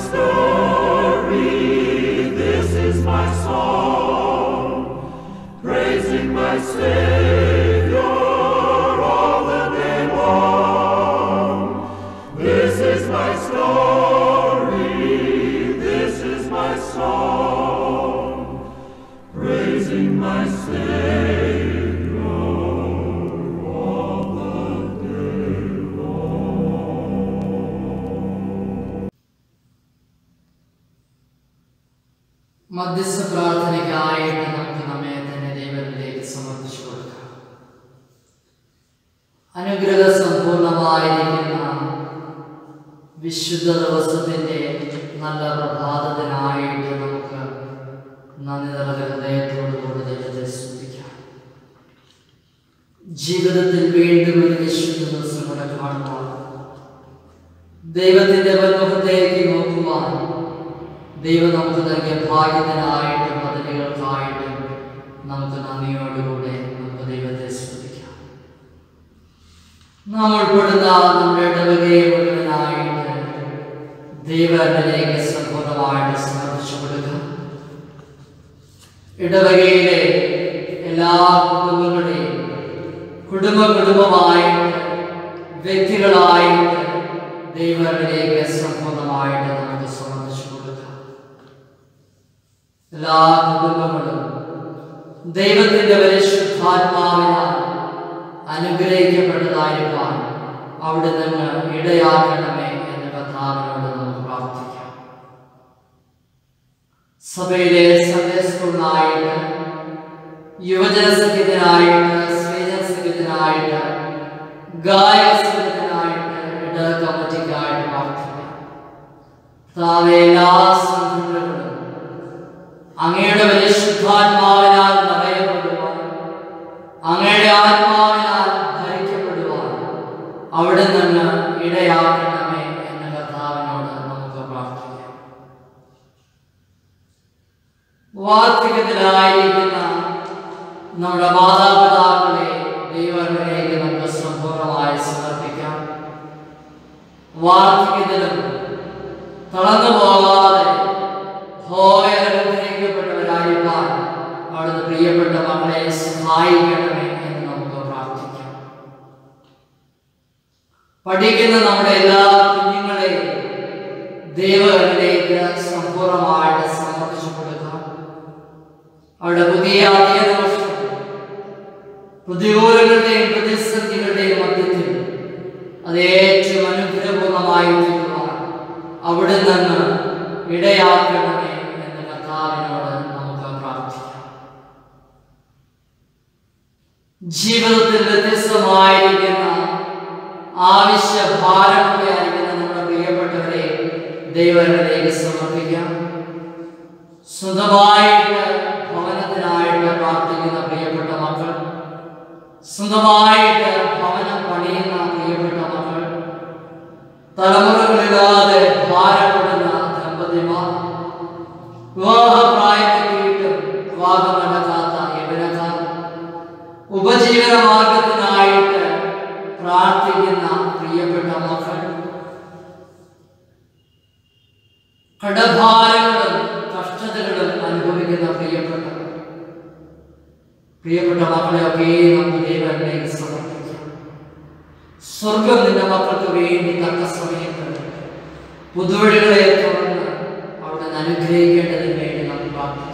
story, this is my song, praising my Savior all the day long. This is my story, this is my song, praising my Savior all the day long. മധ്യസ്ഥ പ്രാർത്ഥനയ്ക്കായിട്ട് നമുക്ക് നമ്മെ തന്നെ ദൈവത്തിലേക്ക് സമർപ്പിച്ചു കൊടുക്കാം അനുഗ്രഹ സമ്പൂർണമായിരിക്കുന്ന വിശുദ്ധ ദിവസത്തിൻ്റെ നല്ല പ്രഭാതത്തിനായിട്ട് നമുക്ക് നന്ദി നിറഞ്ഞ ഹൃദയത്തോടുകൂടി ദൈവത്തെ സ്തുതിക്കാം ജീവിതത്തിൽ വീണ്ടും ഒരു വിശുദ്ധ ദിവസം കൂടെ കാണുവാൻ ദൈവത്തിൻ്റെ വന്മുഖത്തേക്ക് നോക്കുവാൻ ദൈവം നമുക്ക് നൽകിയ ഭാഗ്യത്തിനായിട്ടും പദ്ധതികൾക്കായിട്ടും നമുക്ക് നന്ദിയോടുകൂടെ നമുക്ക് ദൈവത്തെ സ്തുതിക്കാം നാം ഉൾപ്പെടുന്ന നമ്മുടെ ഇടവകയെ മുഴുവനായിട്ട് ദൈവത്തിലേക്ക് സമ്പൂർണ്ണമായിട്ട് സമർപ്പിച്ചു കൊടുക്കുക ഇടവകയിലെ എല്ലാ കുടുംബങ്ങളുടെയും കുടുംബ കുടുംബമായിട്ട് വ്യക്തികളായിട്ട് ദൈവത്തിലേക്ക് സമ്പൂർണ്ണമായിട്ട് നമുക്ക് സമർപ്പിച്ചു കൊടുക്കാം എല്ലാ കുടുംബങ്ങളും ദൈവത്തിന്റെ പരിശുദ്ധാത്മാവിനാൽ അനുഗ്രഹിക്കപ്പെട്ടതായിരിക്കാൻ അവിടെ നിന്ന് ഇടയാക്കണമേ എന്ന് കർത്താവിനോട് നമുക്ക് പ്രാർത്ഥിക്കാം സഭയിലെ സൺഡേ സ്കൂളിനായിട്ട് യുവജന സംഘത്തിനായിട്ട് സ്ത്രീജന സംഘത്തിനായിട്ട് ഗായക സംഘത്തിനായിട്ട് ഇട കമ്മിറ്റിക്കായിട്ട് പ്രാർത്ഥിക്കാം കർത്താവേ, എല്ലാ സംഘടനകളും അങ്ങയുടെ പരിശുദ്ധാത്മാവിനാൽ നിറയപ്പെടുവാൻ അങ്ങയുടെ ആത്മാവിനാൽ ഭരിക്കപ്പെടുവാൻ അവിടെ നിന്ന് ഇടയാക്കണമേ എന്ന് കർത്താവിനോട് നമുക്ക് പ്രാർത്ഥിക്കാം വാർദ്ധക്യത്തിലായിരിക്കുന്ന നമ്മുടെ മാതാപിതാക്കളെ പഠിക്കുന്ന നമ്മുടെ എല്ലാ കുഞ്ഞുങ്ങളെയും ദൈവങ്ങളിലേക്ക് സമ്പൂർണ്ണമായിട്ട് സമർപ്പിച്ചു കൊടുക്കാം അവരുടെ പുതിയ അധ്യയന വർഷം പ്രതികൂലങ്ങളുടെയും പ്രതിസന്ധികളുടെയും മധ്യത്തിൽ അത് ഏറ്റവും അനുഗ്രഹപൂർണമായി തീരുവാൻ അവിടെ നിന്ന് ഇടയാക്കണമേ എന്ന് കർത്താവിനോട് നമുക്ക് പ്രാർത്ഥിക്കാം ജീവിതത്തിൽ വ്യത്യസ്തമായിരിക്കുന്ന ആവശ്യ ഭാരങ്ങളായിരിക്കുന്ന നമ്മുടെ പ്രിയപ്പെട്ടവരെ ദൈവങ്ങളിലേക്ക് സമർപ്പിക്കാം സ്വന്തമായിട്ട് ഭവനത്തിനായിട്ട് പ്രാർത്ഥിക്കുന്ന പ്രിയപ്പെട്ട മക്കൾ സ്വന്തമായിട്ട് ഭവനം പണിയുന്ന പ്രിയപ്പെട്ട മക്കൾ തലമുറകളില്ലാതെ ഭാരപ്പെടുന്ന ദമ്പതിമാർ വിവാഹപ്രായത്തെത്തിയിട്ടും വിവാഹം നടക്കാത്ത യവനക്കാർ ഉപജീവന മാർഗത്തിനായിട്ട് പ്രാർത്ഥിക്കുന്ന പ്രിയപ്പെട്ട മക്കൾ കടഭാരങ്ങളും കഷ്ടതകളും അനുഭവിക്കുന്ന പ്രിയപ്പെട്ടവർ പ്രിയപ്പെട്ട മക്കളെയൊക്കെ നമുക്ക് ദൈവങ്ങളിലേക്ക് സമർപ്പിക്കാം സ്വർഗം നിന്റെ മക്കൾക്ക് വേണ്ടി തക്ക സമയത്ത് പുതുവഴികളെ തുറന്ന് അവിടെ നിന്ന് അനുഗ്രഹിക്കേണ്ടതിന് വേണ്ടി നാം പ്രാർത്ഥിക്കാം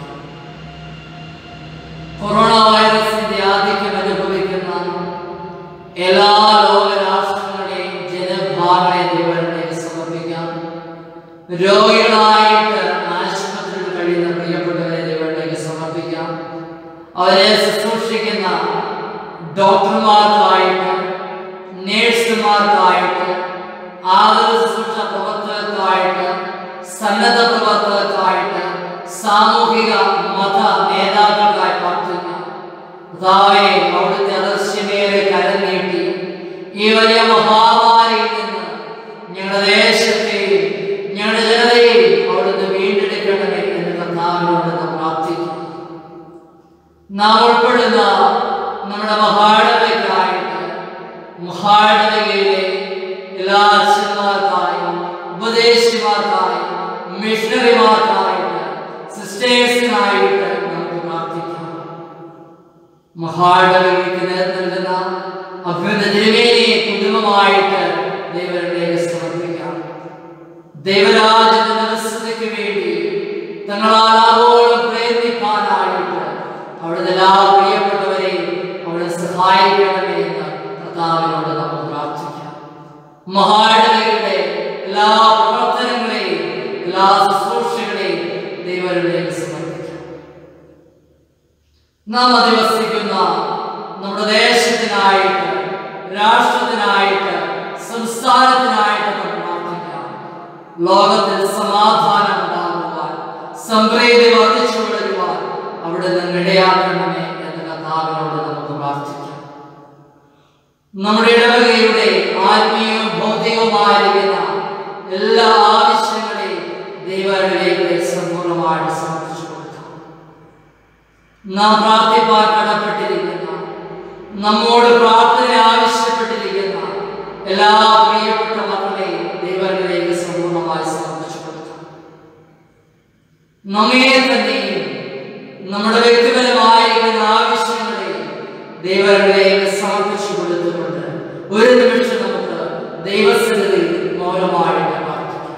കൊറോണ വൈറസിന്റെ ആധിക്യം അനുഭവിക്കുന്ന എല്ലാ ലോകരാഷ്ട്രങ്ങളെയും ജനഭാഗങ്ങളെയും ദൈവങ്ങളിലേക്ക് സമർപ്പിക്കാം രോഗികളായിട്ട് ആശുപത്രിയിൽ കഴിയുന്ന പ്രിയപ്പെട്ടവരെ ദൈവങ്ങളിലേക്ക് സമർപ്പിക്കാം അവരെ ശുശ്രൂഷിക്കുന്ന ഡോക്ടർമാർക്കായിട്ട് നേഴ്സുമാർക്കായിട്ട് ആതുര ശുശ്രൂഷ പ്രവർത്തകർക്കായിട്ട് സന്നദ്ധ പ്രവർത്തകർക്കായിട്ട് സാമൂഹിക മത നേതാക്കൾക്കായി പ്രാർത്ഥിക്കാം കർത്താവേ അവിടുത്തെ അദൃശ്യമേറെ കരം നീട്ടി ഈ വലിയ മഹാമാരിയിൽ നിന്ന് ഞങ്ങളുടെ ദേശത്തെയും ഞങ്ങളുടെ ജനതയെയും അവിടുന്ന് വീണ്ടെടുക്കണമേ എന്ന് കർത്താവിനോട് നാം പ്രാർത്ഥിക്കും നാം ഉൾപ്പെടുന്ന നമ്മുടെ മഹാടവയ്ക്കായിട്ട് മഹാടവയിലെ എല്ലാ അച്ഛന്മാർക്കായും ഉപദേശിമാർക്കായും മിഷണറിമാർക്കായിട്ട് സിസ്റ്റേഴ്സിനായിട്ട് നമുക്ക് പ്രാർത്ഥിക്കാം മഹാടവയ്ക്ക് നേതൃത്വം നൽകുന്ന അഭ്യുന്ന തിരുമേനിയെ കുടുംബമായിട്ട് ദൈവങ്ങളിലേക്ക് സമർപ്പിക്കാം ദൈവരാജ്യത്തിന്റെ വിശ്വതയ്ക്ക് വേണ്ടി തങ്ങളാൽ ആവോളം പ്രയത്നിപ്പാനായിട്ട് അവിടുത്തെ എല്ലാ പ്രിയപ്പെട്ടവരെയും അവിടെ സഹായിക്കണമേ എന്ന് കർത്താവിനോട് നമുക്ക് പ്രാർത്ഥിക്കാം മഹാടവയുടെ എല്ലാ പ്രവർത്തനങ്ങളെയും എല്ലാ ശുശ്രൂഷകളെയും ദൈവങ്ങളിലേക്ക് സമർപ്പിക്കാം നാം അധിവസിക്കുന്ന നമ്മുടെ ദേശത്തിനായിട്ട് രാഷ്ട്രത്തിനായിട്ട് സംസ്ഥാനത്തിനായിട്ട് നമുക്ക് പ്രാർത്ഥിക്കാം ലോകത്തിൽ സമാധാനം ഉണ്ടാകുവാൻ സംപ്രീതി വർദ്ധിച്ചു വളരുവാൻ അവിടെ നിന്ന് ഇടയാക്കണമേ എന്ന് കർത്താവിനോട് നമുക്ക് പ്രാർത്ഥിക്കാം നമ്മുടെ ഇടവകയുടെ ആത്മീയവും ഭൗതികവുമായിരിക്കുന്ന എല്ലാ ആവശ്യങ്ങളെയും ദൈവങ്ങളിലേക്ക് സമ്പൂർണ്ണമായിട്ട് സമർപ്പിച്ചു കൊടുക്കാം നാം പ്രാർത്ഥിപ്പാൻ കടപ്പെട്ടിരിക്കുന്ന നമ്മോട് പ്രാർത്ഥന ആവശ്യപ്പെട്ടിരിക്കുന്ന എല്ലാ പ്രിയപ്പെട്ട മക്കളെയും ദൈവങ്ങളിലേക്ക് സമ്പൂർണ്ണമായി സമർപ്പിച്ചു കൊടുക്കാം നമ്മെ തന്നെയും നമ്മുടെ വ്യക്തിപരമായിരിക്കുന്ന ആവശ്യങ്ങളെയും ദൈവങ്ങളിലേക്ക് സമർപ്പിച്ചു കൊടുത്തുകൊണ്ട് ഒരു നിമിഷം നമുക്ക് ദൈവസ്ഥിതിയിൽ മൗനമായിട്ട് പ്രാർത്ഥിക്കാം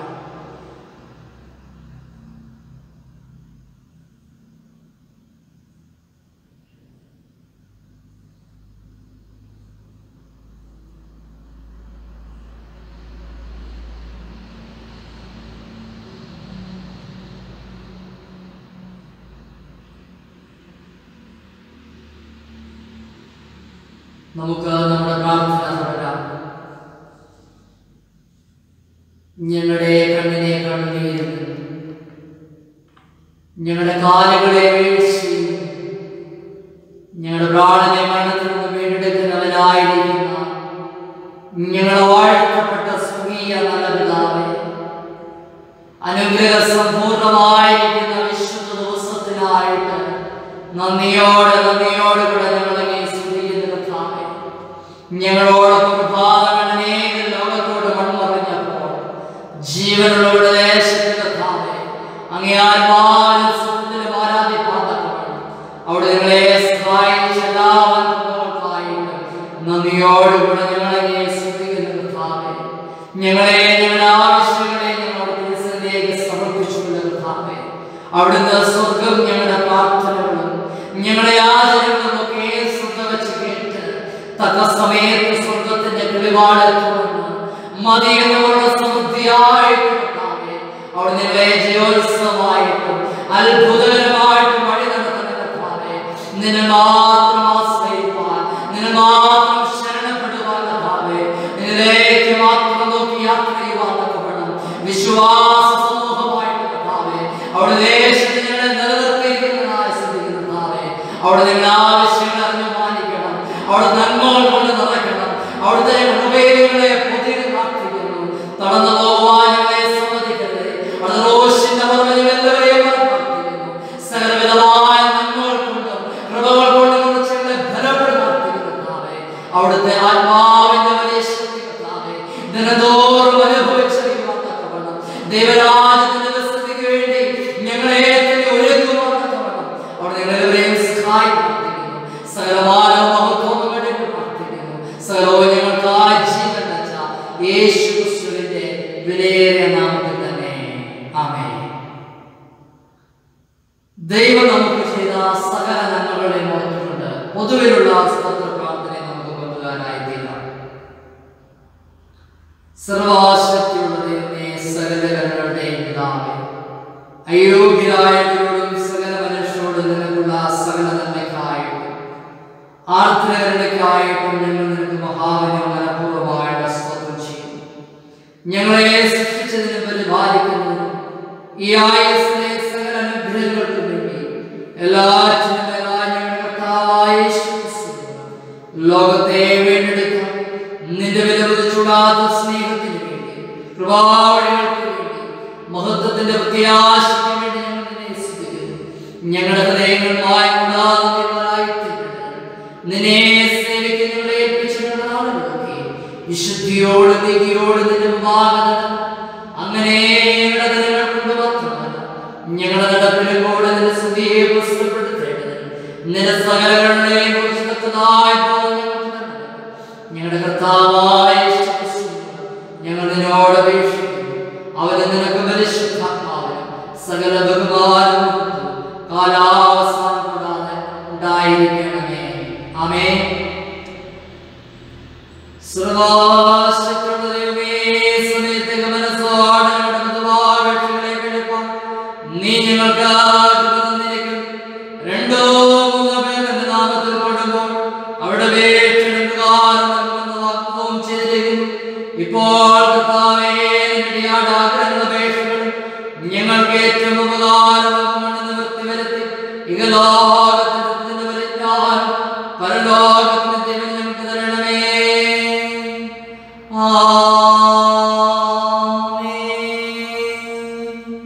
നമുക്ക് നമ്മുടെ പ്രാർത്ഥന തുടരാം ഞങ്ങളുടെ കണ്ണിനെ കണ്ണുനീരും ഞങ്ങളുടെ കാലുകളെ വീഴ്ചയും ഞങ്ങളുടെ പ്രാണനെ മരണത്തിൽ നിന്ന് വീണ്ടെടുക്കുന്നവനായിരിക്കുന്ന ഞങ്ങളുടെ വാഴ്ത്തപ്പെട്ട സ്വർഗീയ നല്ല പിതാവേ അനുഗ്രഹ സമ്പൂർണമായിരിക്കുന്ന വിശുദ്ധ ദിവസത്തിനായിട്ട് നന്ദിയോടെ നന്ദിയോടെ കൂടെ ഞങ്ങളെ സ്തുതിക്കുന്ന കർത്താവേ ഞങ്ങളോടൊപ്പം പ്രഭാതങ്ങൾ അനേകം ലോകത്തോട് മൺമറിഞ്ഞപ്പോൾ ജീവനുള്ളവരുടെ ദേശത്ത് കർത്താവേ അങ്ങേ ആത്മാവിലും സത്യത്തിലും ആരാധിപ്പാതക്കണം അവിടെ നിങ്ങളെ സഹായിച്ച എല്ലാ വന്ദനങ്ങൾക്കായിട്ട് നന്ദിയോടുകൂടെ ഞങ്ങളെ സ്തുതിക്കുന്ന കർത്താവേ ഞങ്ങളെ ഞങ്ങളുടെ ആവശ്യങ്ങളെ ഞങ്ങളുടെ തിരുസന്നിധിയിലേക്ക് സമർപ്പിച്ചുകൊണ്ട് കർത്താവേ അവിടുന്ന് സ്വർഗം ഞങ്ങളുടെ പ്രാർത്ഥനകളും ഞങ്ങളുടെ യാചനകളും ഒക്കെ ശ്രദ്ധ വെച്ച് കേട്ട് തക്ക സമയത്ത് സ്വർഗത്തിന്റെ കിളിവാട് തുറന്ന് മതിയെന്നവരുടെ സമൃദ്ധിയായിട്ട് കർത്താവേ അവിടെ നിങ്ങളെ ജയോത്സവമായിട്ടും അത്ഭുതകരമായിട്ടും വഴി നടത്തുന്ന കർത്താവേ നിന്നെ മാത്രം ആശ്രയിപ്പാൻ നിന്നെ മാത്രം ശരണപ്പെടുവാൻ കർത്താവേ നിന്നിലേക്ക് മാത്രം നോക്കി യാത്ര ചെയ്യുവാൻ തക്കവണ്ണം വിശ്വാസ സമൂഹമായിട്ട് കർത്താവേ അവിടെ ദേശത്ത് ഞങ്ങളെ നിലനിർത്തിയിരിക്കുന്നതായി ശ്രദ്ധിക്കുന്ന കർത്താവേ അവിടെ നിങ്ങളുടെ ആവശ്യങ്ങൾ അറിഞ്ഞു മാനിക്കണം അവിടെ നന്മകൾ കൊണ്ട് നിറയ്ക്കണം അവിടുത്തെ ഉപയോഗങ്ങളെ പുതിയ പ്രാർത്ഥിക്കുന്നു തടന്നു പോവാൻ ഞങ്ങളെ സമ്മതിക്കരുത് അത് റോഷിന്റെ മറുപടി എല്ലാവരെയും പ്രാർത്ഥിക്കുന്നു സകലവിധമായ നന്മകൾ കൊണ്ടും കൃപകൾ കൊണ്ടും കുറിച്ച് ഞങ്ങളെ ബലപ്പെടുത്തി പ്രാർത്ഥിക്കുന്നു കർത്താവേ. അവിടുത്തെ ആത്മാവിന്റെ വലിയ ശക്തി കർത്താവേ ദിനതോറും അനുഭവിച്ചറിയുവാൻ തക്കവണ്ണം ദൈവരാജ്യത്തിന്റെ വിസ്തൃതിക്ക് വേണ്ടി ഞങ്ങളെ തന്നെ ഒരുക്കുവാൻ തക്കവണ്ണം അവിടെ ഞങ്ങളെവരെയും സഹായിക്കുന്നു സകലമായ മഹത്വം വേണ്ടി പ്രാർത്ഥിക്കുന്നു സകലവും ഞങ്ങൾക്കായി ജീവൻ വെച്ച യേശു ക്രിസ്തുവിന്റെ വിലയേറിയ നാമത്തിൽ തന്നെ ആമേൻ ദൈവം നമുക്ക് ചെയ്ത സകല നന്മകളെ ഓർത്തുകൊണ്ട് പൊതുവിലുള്ള സ്തോത്ര പ്രാർത്ഥനയെ നമുക്ക് പങ്കുകാരായി തീരാം സർവാശക്തിയുള്ള ദൈവമേ സകല കരങ്ങളുടെയും പിതാവേ അയോഗ്യരായവരോടും സകല മനുഷ്യരോടും നിനക്കുള്ള സകല നന്മയ്ക്കായിട്ടും ആർദ്രകരുടെക്കായിട്ടും ഞങ്ങൾ നിനക്ക് മഹാവിനും മനഃപൂർവ്വമായിട്ട് സ്തോത്രം ചെയ്യുന്നു ഞങ്ങളെ സൃഷ്ടിച്ചതിന് പരിപാലിക്കുന്നതിനും ഈ ആയുസ്സിലെ സകല അനുഗ്രഹങ്ങൾക്കും വേണ്ടി എല്ലാറ്റിനും മേലായി ഞങ്ങളുടെ കർത്താവായ യേശു ക്രിസ്തുവിന് ലോകത്തെ വീണ്ടെടുക്കാൻ നിന്റെ വിലവത് ചൂടാത്ത സ്നേഹത്തിന് വേണ്ടി കൃപാവഴികൾക്ക് വേണ്ടി മഹത്വത്തിന്റെ പ്രത്യാശയ്ക്ക് വേണ്ടി ഞങ്ങൾ നിന്നെ സ്തുതിക്കുന്നു ഞങ്ങളുടെ ഹൃദയങ്ങൾ മായമുണ്ടാകുന്നവരായി നിന്നെ സേവിക്കുന്ന ഞങ്ങളെ ഏൽപ്പിച്ചിട്ടുള്ള നാളുകളൊക്കെ വിശുദ്ധിയോട് നീതിയോട് നിന്റെ മുമ്പാകെ അങ്ങനെ ഞങ്ങളുടെ ദിനങ്ങൾ കൊണ്ട് മാത്രമല്ല ഞങ്ങളുടെ നടപ്പിലും കൂടെ നിന്റെ സ്തുതിയെ പുസ്തകപ്പെടുത്തേണ്ടത് നിന്റെ സകലങ്ങളെയും കുറിച്ച് തക്കതായ ബോധം ഞങ്ങൾക്ക് തരണമേ. ഞങ്ങളുടെ കർത്താവായ യേശു ക്രിസ്തുവിനോട് ഞങ്ങൾ നിന്നോട് അപേക്ഷിക്കുന്നു അവന് നിനക്ക് പരിശുദ്ധാത്മാവിനും സകല ബഹുമാനവും കാലാവസാനം കൂടാതെ ഉണ്ടായിരിക്കണമേ ആമേ സർവാശക്തിയുള്ള ദൈവമേ, സമയത്തേക്ക് മനസ്സോടെ ഞങ്ങളുടെ മൃദുവാപേക്ഷകളെ കേൾപ്പാൻ നീ ഞങ്ങൾക്ക് കൃപ തന്നിരിക്കുന്നു. രണ്ടോ മൂന്നോ പേർ എന്റെ നാമത്തിൽ കൂടുമ്പോൾ അവിടെ അപേക്ഷയെടുക്കുവാനും നൽകുമെന്ന് വാഗ്ദത്തവും ചെയ്തിരിക്കുന്നു. ഇപ്പോൾ കർത്താവേ, നിന്റെ അടിയാട് ആഗ്രഹങ്ങളും അപേക്ഷകളും ഞങ്ങൾക്ക് ഏറ്റവും ഉപകാരമാകുമെന്ന് നിവൃത്തി വരുത്തി ഇഹലോകത്തിൽ നിന്റെ പരിജ്ഞാനം പരലോകത്തിന് ദൈവം ഞങ്ങൾക്ക് തരണമേ ആമേൻ.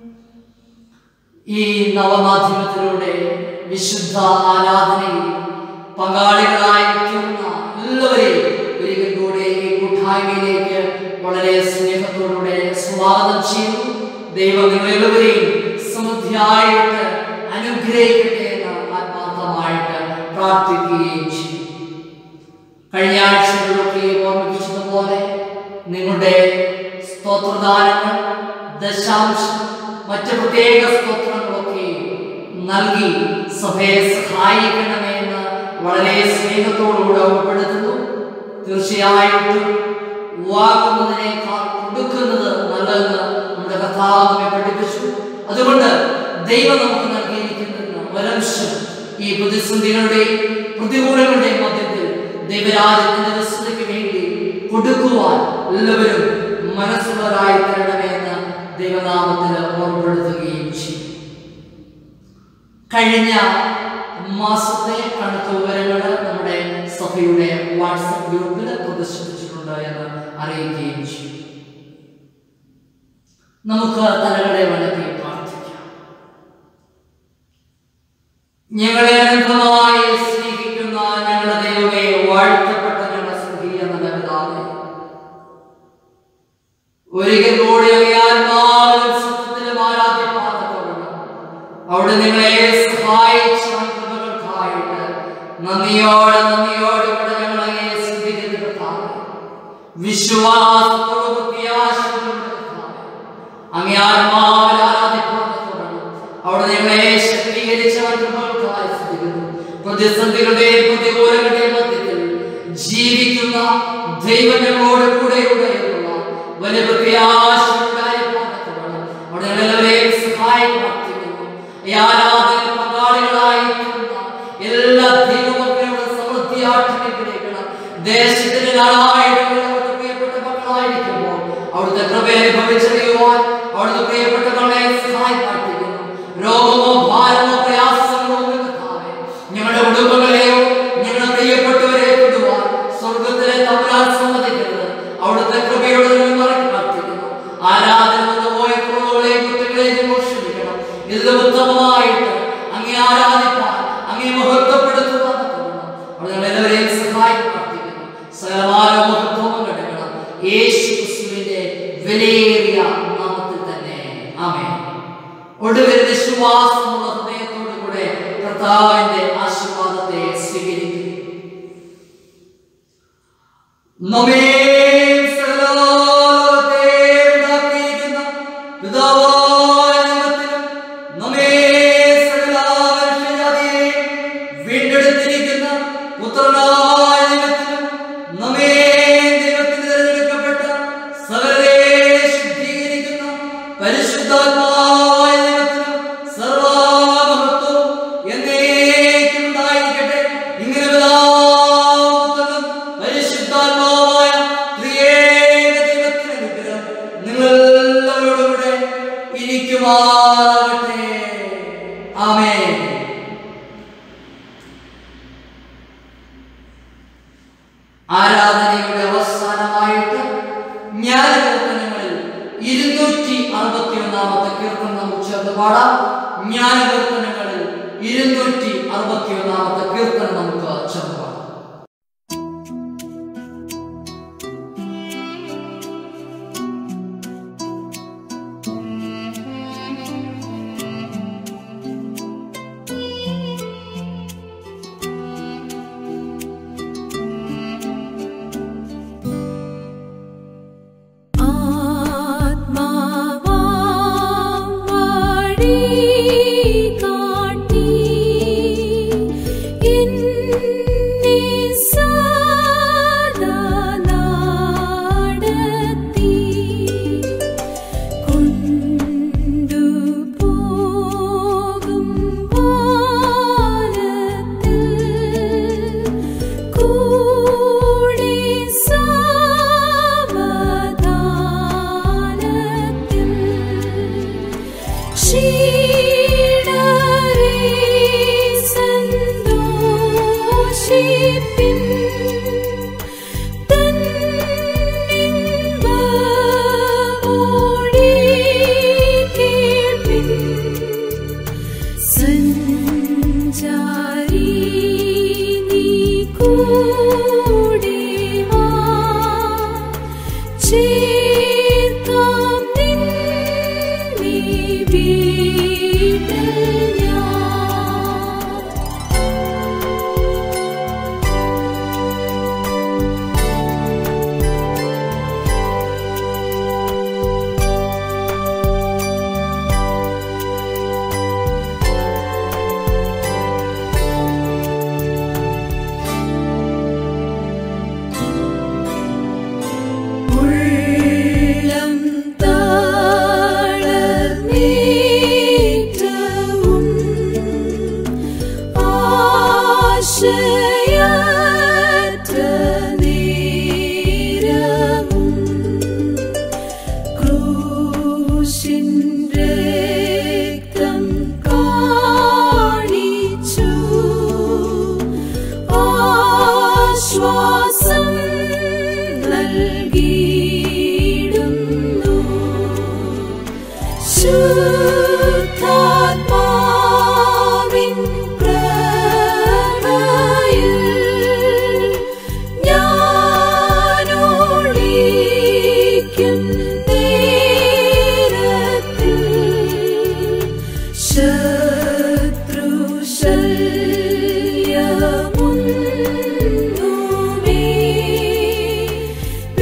ഈ നവമാധ്യമത്തിലൂടെ വിശുദ്ധ ആരാധനയിൽ പങ്കാളികളായിരിക്കുന്ന എല്ലാവരെയും ഒരിക്കൽ കൂടെ ഈ കൂട്ടായ്മയിലേക്ക് വളരെ സ്നേഹത്തോടുകൂടെ സ്വാഗതം ചെയ്യുന്നു ദൈവം നിങ്ങളെല്ലാവരെയും സമൃദ്ധിയായിട്ട് അനുഗ്രഹിക്കട്ടെ എന്ന് ആത്മാർത്ഥമായിട്ട് പ്രാർത്ഥിക്കുകയും ചെയ്യും കഴിഞ്ഞ ആഴ്ചകളിലൊക്കെ ഓർമ്മിപ്പിച്ചതുപോലെ നിങ്ങളുടെ സ്തോത്രദാനങ്ങൾ ദശാംശം മറ്റ് പ്രത്യേക സ്തോത്രങ്ങളൊക്കെ നൽകി സഭയെ സഹായിക്കണമേ എന്ന് വളരെ സ്നേഹത്തോടുകൂടെ ഉൾപ്പെടുത്തുന്നു തീർച്ചയായിട്ടും വാങ്ങുന്നതിനേക്കാൾ കൊടുക്കുന്നത് നല്ലതെന്ന് നമ്മുടെ കർത്താവ് നമ്മെ പഠിപ്പിച്ചു അതുകൊണ്ട് ദൈവം നമുക്ക് നൽകിയിരിക്കുന്ന ഒരംശം ഈ പ്രതിസന്ധികളുടെയും പ്രതികൂലങ്ങളുടെയും മധ്യത്തിൽ ദൈവരാജ്യത്തിന്റെ വിസ്തൃതിക്ക് വേണ്ടി കൊടുക്കുവാൻ എല്ലാവരും മനസ്സുള്ളവരായി തരണമേ എന്ന് ദൈവനാമത്തിൽ ഓർമ്മപ്പെടുത്തുകയും ചെയ്യും കഴിഞ്ഞ മാസത്തെ കണക്ക് വിവരങ്ങൾ നമ്മുടെ സഭയുടെ വാട്സപ്പ് ഗ്രൂപ്പിൽ പ്രദർശിപ്പിച്ചിട്ടുണ്ട് എന്ന് അറിയിക്കുകയും ചെയ്യും നമുക്ക് തലകളെ വണക്കി പ്രാർത്ഥിക്കാം ഞങ്ങളെ അനന്തമായി സ്നേഹിക്കുന്ന ഞങ്ങളുടെ ദൈവമേ വാഴ്ത്തപ്പെട്ട ഞങ്ങളുടെ സ്നേഹിയ നല്ല പിതാവേ ഒരിക്കൽ കൂടി ആത്മാവിലും സത്യത്തിലും ആരാധ്യപ്പാതക്കണം അവിടെ നിങ്ങളെ സഹായിച്ച കൃപകൾക്കായിട്ട് നന്ദിയോടെ നന്ദിയോടെ കൂടെ ഞങ്ങളെ ശ്രദ്ധിക്കുന്ന കർത്താവേ വിശ്വാസത്തോടും പ്രത്യാശയോടും അങ്ങേ ആത്മാവിൽ ആരാധിക്കാൻ തുടങ്ങും അവിടെ ഞങ്ങളെ ശക്തീകരിച്ചവർ കൃപകൾക്കായി സ്തുതിക്കുന്നു പ്രതിസന്ധികളുടെയും പ്രതികൂലങ്ങളുടെയും മധ്യത്തിൽ ജീവിക്കുന്ന ദൈവം ഞങ്ങളോട് കൂടെയുണ്ട് എന്നുള്ള വലിയ പ്രത്യാശ ഉണ്ടായിരിക്കാൻ തുടങ്ങും അവിടെ ഞങ്ങളെല്ലാവരെയും സഹായം പ്രാർത്ഥിക്കുന്നു ഈ ആരാധനയിൽ പങ്കാളികളായിരിക്കുന്ന എല്ലാ ദൈവമക്കളുടെ സമൃദ്ധിയായിട്ട് അനുഗ്രഹിക്കണം ദേശത്തിന്റെ നാളായിടങ്ങളിൽ അവിടുത്തെ പ്രിയപ്പെട്ട മക്കളായിരിക്കുമ്പോൾ അവിടുത്തെ കൃപ അനുഭവിച്ചറിയുവാൻ അവിടുത്തെ പ്രിയപ്പെട്ട മകളെ സഹായം പ്രാർത്ഥിക്കുന്നു രോഗമോ ഭാരമോ പ്രയാസങ്ങളോ ഒന്നും കർത്താവേ, ഞങ്ങളുടെ കുടുംബങ്ങളെയോ ഞങ്ങളുടെ പ്രിയപ്പെട്ടവരെ തൊടുവാൻ സ്വർഗത്തിലെ തമ്പുരാൻ സമ്മതിക്കരുത് അവിടുത്തെ കൃപയോട് ഞങ്ങൾ മറക്കി പ്രാർത്ഥിക്കുന്നു ആരാധന വന്ന് പോയ കുറവുകളെയും കുറ്റങ്ങളെയും മോഷിക്കണം ഇതിൽ ഉത്തമമായിട്ട് അങ്ങേ ആരാധിക്കാൻ അങ്ങേ മഹത്വപ്പെടുത്തുവാൻ തക്കവണ്ണം അവിടെ ഞങ്ങൾ എല്ലാവരെയും സഹായം പ്രാർത്ഥിക്കുന്നു സകലമായ മഹത്വം കണ്ടെത്തണം യേശു ക്രിസ്തുവിന്റെ വിലയേറിയ നാമത്തിൽ തന്നെ ആമേൻ ഒടുവിൽ വിശ്വാസമുള്ള ഹൃദയത്തോടു കൂടെ കർത്താവിന്റെ ആശീർവാദത്തെ സ്വീകരിക്കും നമ്മെ സകലലോകത്തെ ഉണ്ടാക്കിയിരിക്കുന്ന പിതാവായ ദൈവത്തിനും നമ്മെ സകല മനുഷ്യജാതിയെയും വീണ്ടെടുത്തിരിക്കുന്ന പുത്രനായ ദൈവത്തിനും നമ്മെ ദൈവത്തിന് തിരഞ്ഞെടുക്കപ്പെട്ട സകലരെ ശുദ്ധീകരിക്കുന്ന പരിശുദ്ധാത്മാവായ ദൈവത്തിനും സർവമഹത്വം എന്നേക്കും ഉണ്ടായിരിക്കട്ടെ ഇങ്ങനെ പിതാവും പരിശുദ്ധാത്മാവായ ത്രിയേക ദൈവത്തിന്റെ അനുഗ്രഹം നിങ്ങളെല്ലാവരോടും കൂടെ ഇരിക്കുമാറാകട്ടെ ആമേൻ ആരാധനയുടെ അവസാനമായിട്ട് ജ്ഞാനകീർത്തനങ്ങളിൽ ഇരുന്നൂറ്റി അറുപത്തി ഒന്നാമത്തെ കീർത്തനം നമുക്ക് ചേർന്ന് പാടാം ജ്ഞാനകീർത്തനങ്ങളിൽ ഇരുന്നൂറ്റി അറുപത്തി ഒന്നാമത്തെ കീർത്തനം നമുക്ക് ചേർന്ന് പാടാം ആത്മാവാം വഴി കാട്ടി എന്നെ സദാ നടത്തി കൊണ്ടുപോകും വാനത്തിൽ കൂടെ സാവധാനത്തിൽ ക്ഷീണരെ സന്തോഷിപ്പിൻ തന്നിൻവോടി കേൾപ്പിൻ സഞ്ചാരി നീ കൂടെ വാ ചേർക്കാം നിന്നെ വീട്ടിൽ ഞാൻ ഉള്ളം താളമേറ്റവും ആശയറ്റ നേരവും ക്രൂശിൻ രക്തം കാണിച്ചു ആശ്വാസം നൽകിയിടുന്നു ശുദ്ധാത്മാവിൻ പ്രഭയിൽ ഞാനൊളിക്കും നേരത്തിൽ ശത്രുശല്യമൊന്നുമേ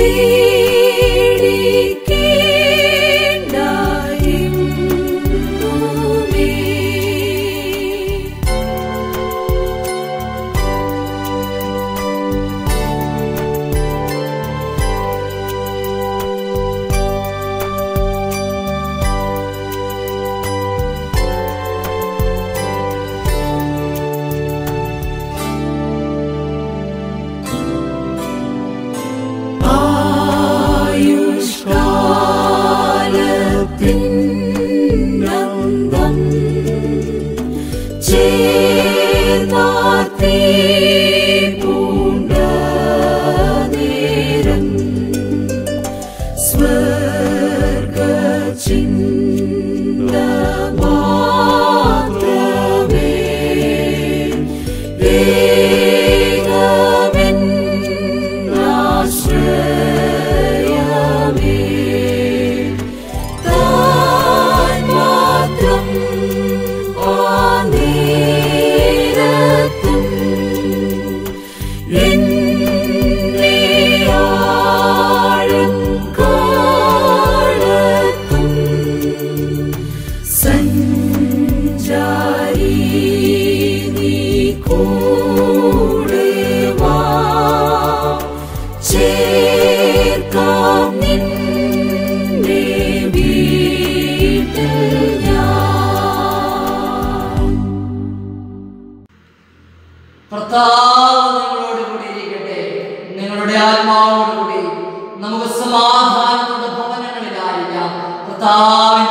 ആയുഷ്കാലത്തിനന്തം ചേർന്നാർത്തി പൂണ്ട നേരം സ്വർഗചിന്ത മാത്രമേ ഏകമെൻ ആശ്രയമേ താൻ മാത്രം ആ നേരത്തും എന്നെ ആഴങ്കാലത്തും സഞ്ചാരി നീ കൂടെ വാ ചേർക്കാം നിന്നെ വീട്ടിൽ ഞാൻ കർത്താവ് നിങ്ങളോട് കൂടി ഇരിക്കട്ടെ നിങ്ങളുടെ ആത്മാവോട് കൂടി നമുക്ക് സമാധാനത്തിന്റെ ഭവനങ്ങളിലായിരിക്കാം കർത്താവിന്റെ